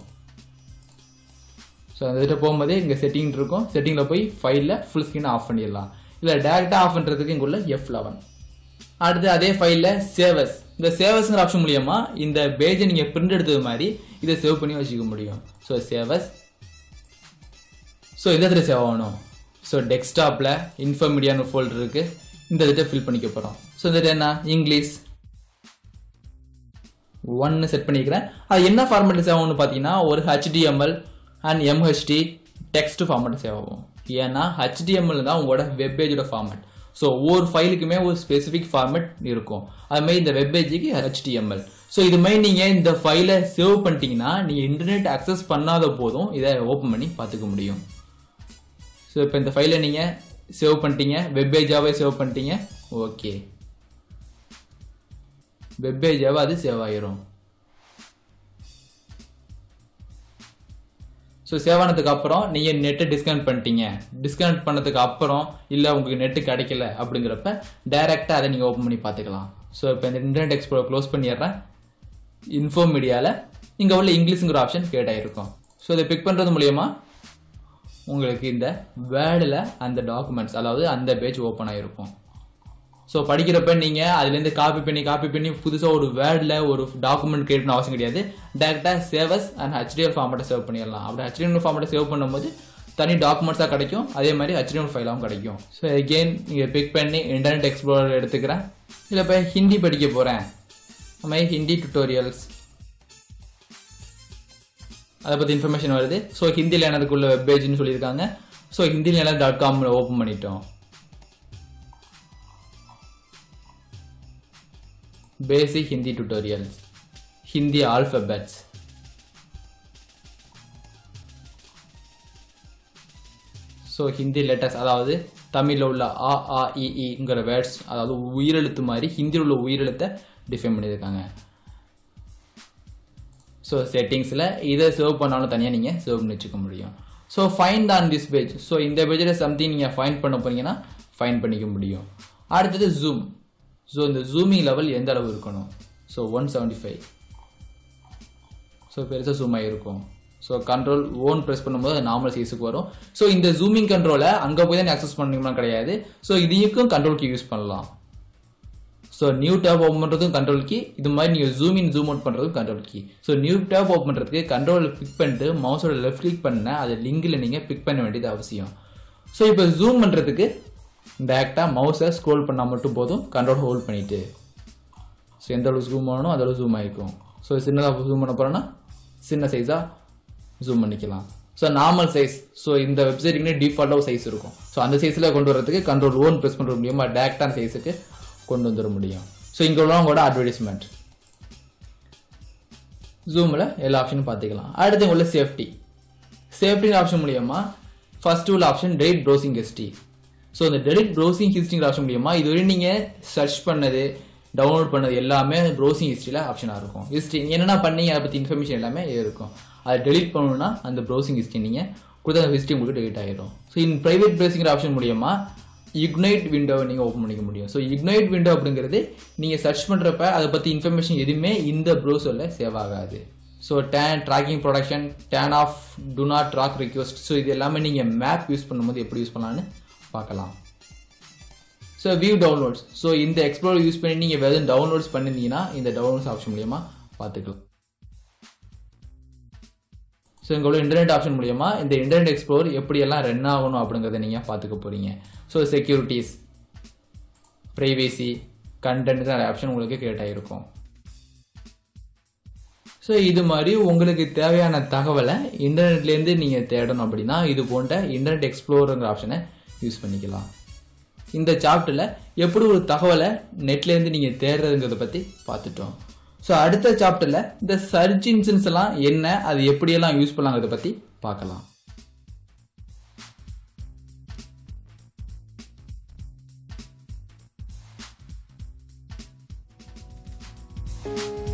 ஸோ அந்த கிட்ட போகும்போதே இங்கே செட்டிங் இருக்கும் செட்டிங்கில் போய் ஃபைலில் ஃபுல் ஸ்க்ரீன் ஆஃப் பண்ணிடலாம் இல்லை டேரெக்டாக ஆஃப் பண்ணுறதுக்கு இங்கே உள்ள எஃப் லெவன் அடுத்து அதே ஃபைலில் சேவஸ் இந்த சேவஸ்ங்கிற ஆப்ஷன் மூலியமா இந்த பேஜை நீங்கள் பிரிண்ட் எடுத்தது மாதிரி இதை சேவ் பண்ணி வச்சுக்க முடியும் ஸோ சேவஸ் ஸோ இந்த இடத்துல சேவ் ஆகணும் ஸோ டெஸ்க்டாப்பில் இன்ஃபர்மீடியான்னு ஃபோல்டர் இருக்குது இந்த இதை ஃபில் பண்ணிக்க போகிறோம் ஸோ இந்த என்ன இங்கிலீஷ் ஒன்னு செட் பண்ணிக்கிறேன் அது என்ன ஃபார்மேட்டில் சேவ் ஆகும்னு பார்த்தீங்கன்னா ஒரு HTML and MHT text format save ஆகும் ஏன்னா ஹெச்டிஎம்எல் தான் உங்களோட வெப்பேஜோட ஃபார்மேட் ஸோ ஒவ்வொரு ஃபைலுக்குமே ஒரு ஸ்பெசிஃபிக் ஃபார்மேட் இருக்கும் அதுமாதிரி இந்த வெப்பேஜுக்கு ஹெச்டிஎம்எல் ஸோ இது மாதிரி நீங்கள் இந்த ஃபைலை சேவ் பண்ணிட்டீங்கன்னா நீங்கள் இன்டர்நெட் அக்சஸ் பண்ணாத போதும் இதை ஓப்பன் பண்ணி பார்த்துக்க முடியும் ஸோ இப்போ இந்த ஃபைலை நீங்கள் சேவ் பண்ணிட்டீங்க வெப்பேஜாவே சேவ் பண்ணிட்டீங்க ஓகே வெப்பேஜாவே அது சேவ் ஆயிரும் ஸோ சேவ் ஆனதுக்கு அப்புறம் நீங்கள் நெட்டை டிஸ்கனெக்ட் பண்ணிட்டீங்க டிஸ்கனெக்ட் பண்ணதுக்கு அப்புறம் இல்லை உங்களுக்கு நெட்டு கிடைக்கல அப்படிங்கிறப்ப டைரெக்டாக அதை நீங்கள் ஓப்பன் பண்ணி பார்த்துக்கலாம் ஸோ இப்போ இந்த இன்டர்நெட் எக்ஸ்ப்ளோர் க்ளோஸ் பண்ணிடுறேன் இன்ஃபோ மீடியாவில் இங்கே உள்ள இங்கிலீஷுங்கிற ஆப்ஷன் கிரியேட் ஆகிருக்கும் ஸோ இதை பிக் பண்ணுறது மூலயமா உங்களுக்கு இந்த வேர்டில் அந்த டாக்குமெண்ட்ஸ் அதாவது அந்த பேஜ் ஓப்பன் ஆகிருக்கும் ஸோ படிக்கிறப்ப நீங்கள் அதுலேருந்து காப்பி பண்ணி காப்பி பண்ணி புதுசாக ஒரு வேர்டில் ஒரு டாக்குமெண்ட் கிரியேட் பண்ண அவசியம் கிடையாது டேரெக்டாக சேவஸ் அண்ட் ஹெச்டிஎல் ஃபார்மேட்டை சேவ் பண்ணிடலாம் அப்படி ஹெச்டிஎல் ஃபார்மேட்டை சேவ் பண்ணும்போது தனி டாக்குமெண்ட்ஸாக கிடைக்கும் அதே மாதிரி ஹெச்டிஎல் ஃபைலாகவும் கிடைக்கும் ஸோ எகெயின் நீங்கள் பிக் பண்ணி இன்டர்நெட் எக்ஸ்ப்ளோரர் எடுத்துக்கிறேன் இல்லை இப்போ ஹிந்தி படிக்க போகிறேன் அது மாதிரி ஹிந்தி டுட்டோரியல்ஸ் அதை பற்றி இன்ஃபர்மேஷன் வருது ஸோ ஹிந்தியில் எனதுக்குள்ள வெப் பேஜ்னு சொல்லியிருக்காங்க ஸோ ஹிந்தியில் எனது டாட் காம் ஓப்பன் பண்ணிட்டோம் basic Hindi tutorials Hindi alphabets so Hindi letters அதாவது தமிழில் உள்ள ஆ ஆ இ இங்கிற வேர்ட்ஸ் அதாவது உயிரெழுத்து மாதிரி ஹிந்தியில் உள்ள உயிரெழுத்தை டிஃபைன் பண்ணியிருக்காங்க ஸோ செட்டிங்ஸில் இதை சேவ் பண்ணாலும் தனியாக நீங்கள் சேவ் பண்ணி வச்சுக்க முடியும் so find on this page so இந்த பேஜில் சம்திங் நீங்கள் ஃபைண்ட் பண்ண போறீங்கன்னா ஃபைண்ட் பண்ணிக்க முடியும் அடுத்தது ஜூம் ஸோ இந்த ஜூமிங் லெவல் எந்த அளவு இருக்கணும் so one seventy five so பெருசாக ஜூம் ஆகிருக்கும் ஸோ கண்ட்ரோல் ஓன் ப்ரெஸ் பண்ணும்போது அது நார்மல் சைஸுக்கு வரும் ஸோ இந்த ஜூமிங் கண்ட்ரோலை அங்கே போய் தான் அக்சஸ் பண்ணிக்கணும் கிடையாது ஸோ இதையும் கண்ட்ரோல் கீ யூஸ் பண்ணலாம் ஸோ நியூ டேப் ஓப்பன் பண்ணுறதும் கண்ட்ரோல் கீ இது மாதிரி நீங்கள் ஜூம் இன் ஜூம் அவுட் பண்ணுறதும் control key so new tab open பண்ணுறதுக்கு கண்ட்ரோல் பிக் பண்ணிட்டு மவுஸோட லெஃப்ட் கிளிக் பண்ண அது லிங்கில் நீங்கள் பிக் பண்ண வேண்டியது அவசியம் ஸோ இப்போ ஜூம் பண்ணுறதுக்கு டேரெக்டாக மவுஸை ஸ்க்ரோல் பண்ணால் மட்டும் போதும் கண்ட்ரோல் ஹோல்ட் பண்ணிட்டு ஸோ எந்த அளவு ஜூம் பண்ணணும் அந்த அளவு ஜூம் ஆகிக்கும் ஸோ சின்னதாக ஜூம் பண்ண போகிறோன்னா சின்ன சைஸாக ஜூம் பண்ணிக்கலாம் ஸோ நார்மல் சைஸ் ஸோ இந்த வெப்சைட்டுக்குனே டிஃபால்ட்டாக சைஸ் இருக்கும் ஸோ அந்த சைஸில் கொண்டு வரதுக்கு கண்ட்ரோல் ஓன் ப்ரெஸ் பண்ணுற முடியுமா டேரக்டான சைஸுக்கு கொண்டு வந்துட முடியும் ஸோ இங்கே உள்ளவங்களோட அட்வர்டைஸ்மெண்ட் ஜூமில் எல்லா ஆப்ஷனும் பார்த்துக்கலாம் அடுத்து உள்ள சேஃப்டி சேஃப்டி ஆப்ஷன் மூலியமா ஃபர்ஸ்ட் உள்ள option delete browsing history so இந்த டெலிட் ப்ரௌசிங் ஹிஸ்ட்ரிங்கிற ஆப்ஷன் மூலியமா இதுவரை நீங்கள் சர்ச் பண்ணது டவுன்லோட் பண்ணது எல்லாமே ப்ரௌசிங் ஹிஸ்ட்ரியில் ஆப்ஷனாக இருக்கும் ஹிஸ்ட்ரி என்னென்ன பண்ணீங்க அதை பற்றி இன்ஃபர்மேஷன் எல்லாமே இருக்கும் அதை டெலிட் பண்ணணும்னா அந்த ப்ரௌசிங் ஹிஸ்ட்ரி நீங்கள் கொடுத்த ஹிஸ்ட்ரி உங்களுக்கு டெலிட் ஆகிடும் ஸோ இன் ப்ரைவேட் ப்ரௌசிங்கிற ஆப்ஷன் மூலியமா இக்னைட் விண்டோவை நீங்கள் ஓப்பன் பண்ணிக்க முடியும் ஸோ இக்னைட் விண்டோ அப்படிங்கிறது நீங்கள் சர்ச் பண்ணுறப்ப அதை பற்றி இன்ஃபர்மேஷன் எதுவுமே இந்த ப்ரௌசரில் சேவ் ஆகாது so turn tracking protection turn off do not track request so இது எல்லாமே நீங்கள் மேப் யூஸ் பண்ணும்போது எப்படி யூஸ் பண்ணலான்னு பார்க்கலாம் ஸோ வியூ டவுன்லோட்ஸ் ஸோ இந்த எக்ஸ்ப்ளோர் யூஸ் பண்ணி நீங்கள் வெறும் டவுன்லோட்ஸ் பண்ணிருந்தீங்கன்னா இந்த டவுன்லோட்ஸ் ஆப்ஷன் மூலியமா பார்த்துக்கலாம் ஸோ உங்களோட இன்டர்நெட் ஆப்ஷன் மூலியமா இந்த இன்டர்நெட் எக்ஸ்ப்ளோர் எப்படியெல்லாம் ரன் ஆகணும் அப்படிங்கிறத நீங்கள் பார்த்துக்க போறீங்க ஸோ செக்யூரிட்டிஸ் ப்ரைவேசி கண்டென்ட் நிறைய ஆப்ஷன் உங்களுக்கு கிரியேட் ஆகிருக்கும் ஸோ இது மாதிரி உங்களுக்கு தேவையான தகவலை இன்டர்நெட்லேருந்து நீங்கள் தேடணும் அப்படின்னா இது போன்ற இன்டர்நெட் எக்ஸ்ப்ளோருங்கிற ஆப்ஷனை யூஸ் பண்ணிக்கலாம் இந்த சாப்டரில் எப்படி ஒரு தகவலை நெட்லேருந்து நீங்கள் தேடுறதுங்கிறத பற்றி பார்த்துட்டோம் ஸோ அடுத்த சாப்டரில் இந்த சர்ச் இன்ஜின்ஸ் எல்லாம் என்ன அது எப்படியெல்லாம் யூஸ் பண்ணலாங்கிறத பற்றி பார்க்கலாம் thank you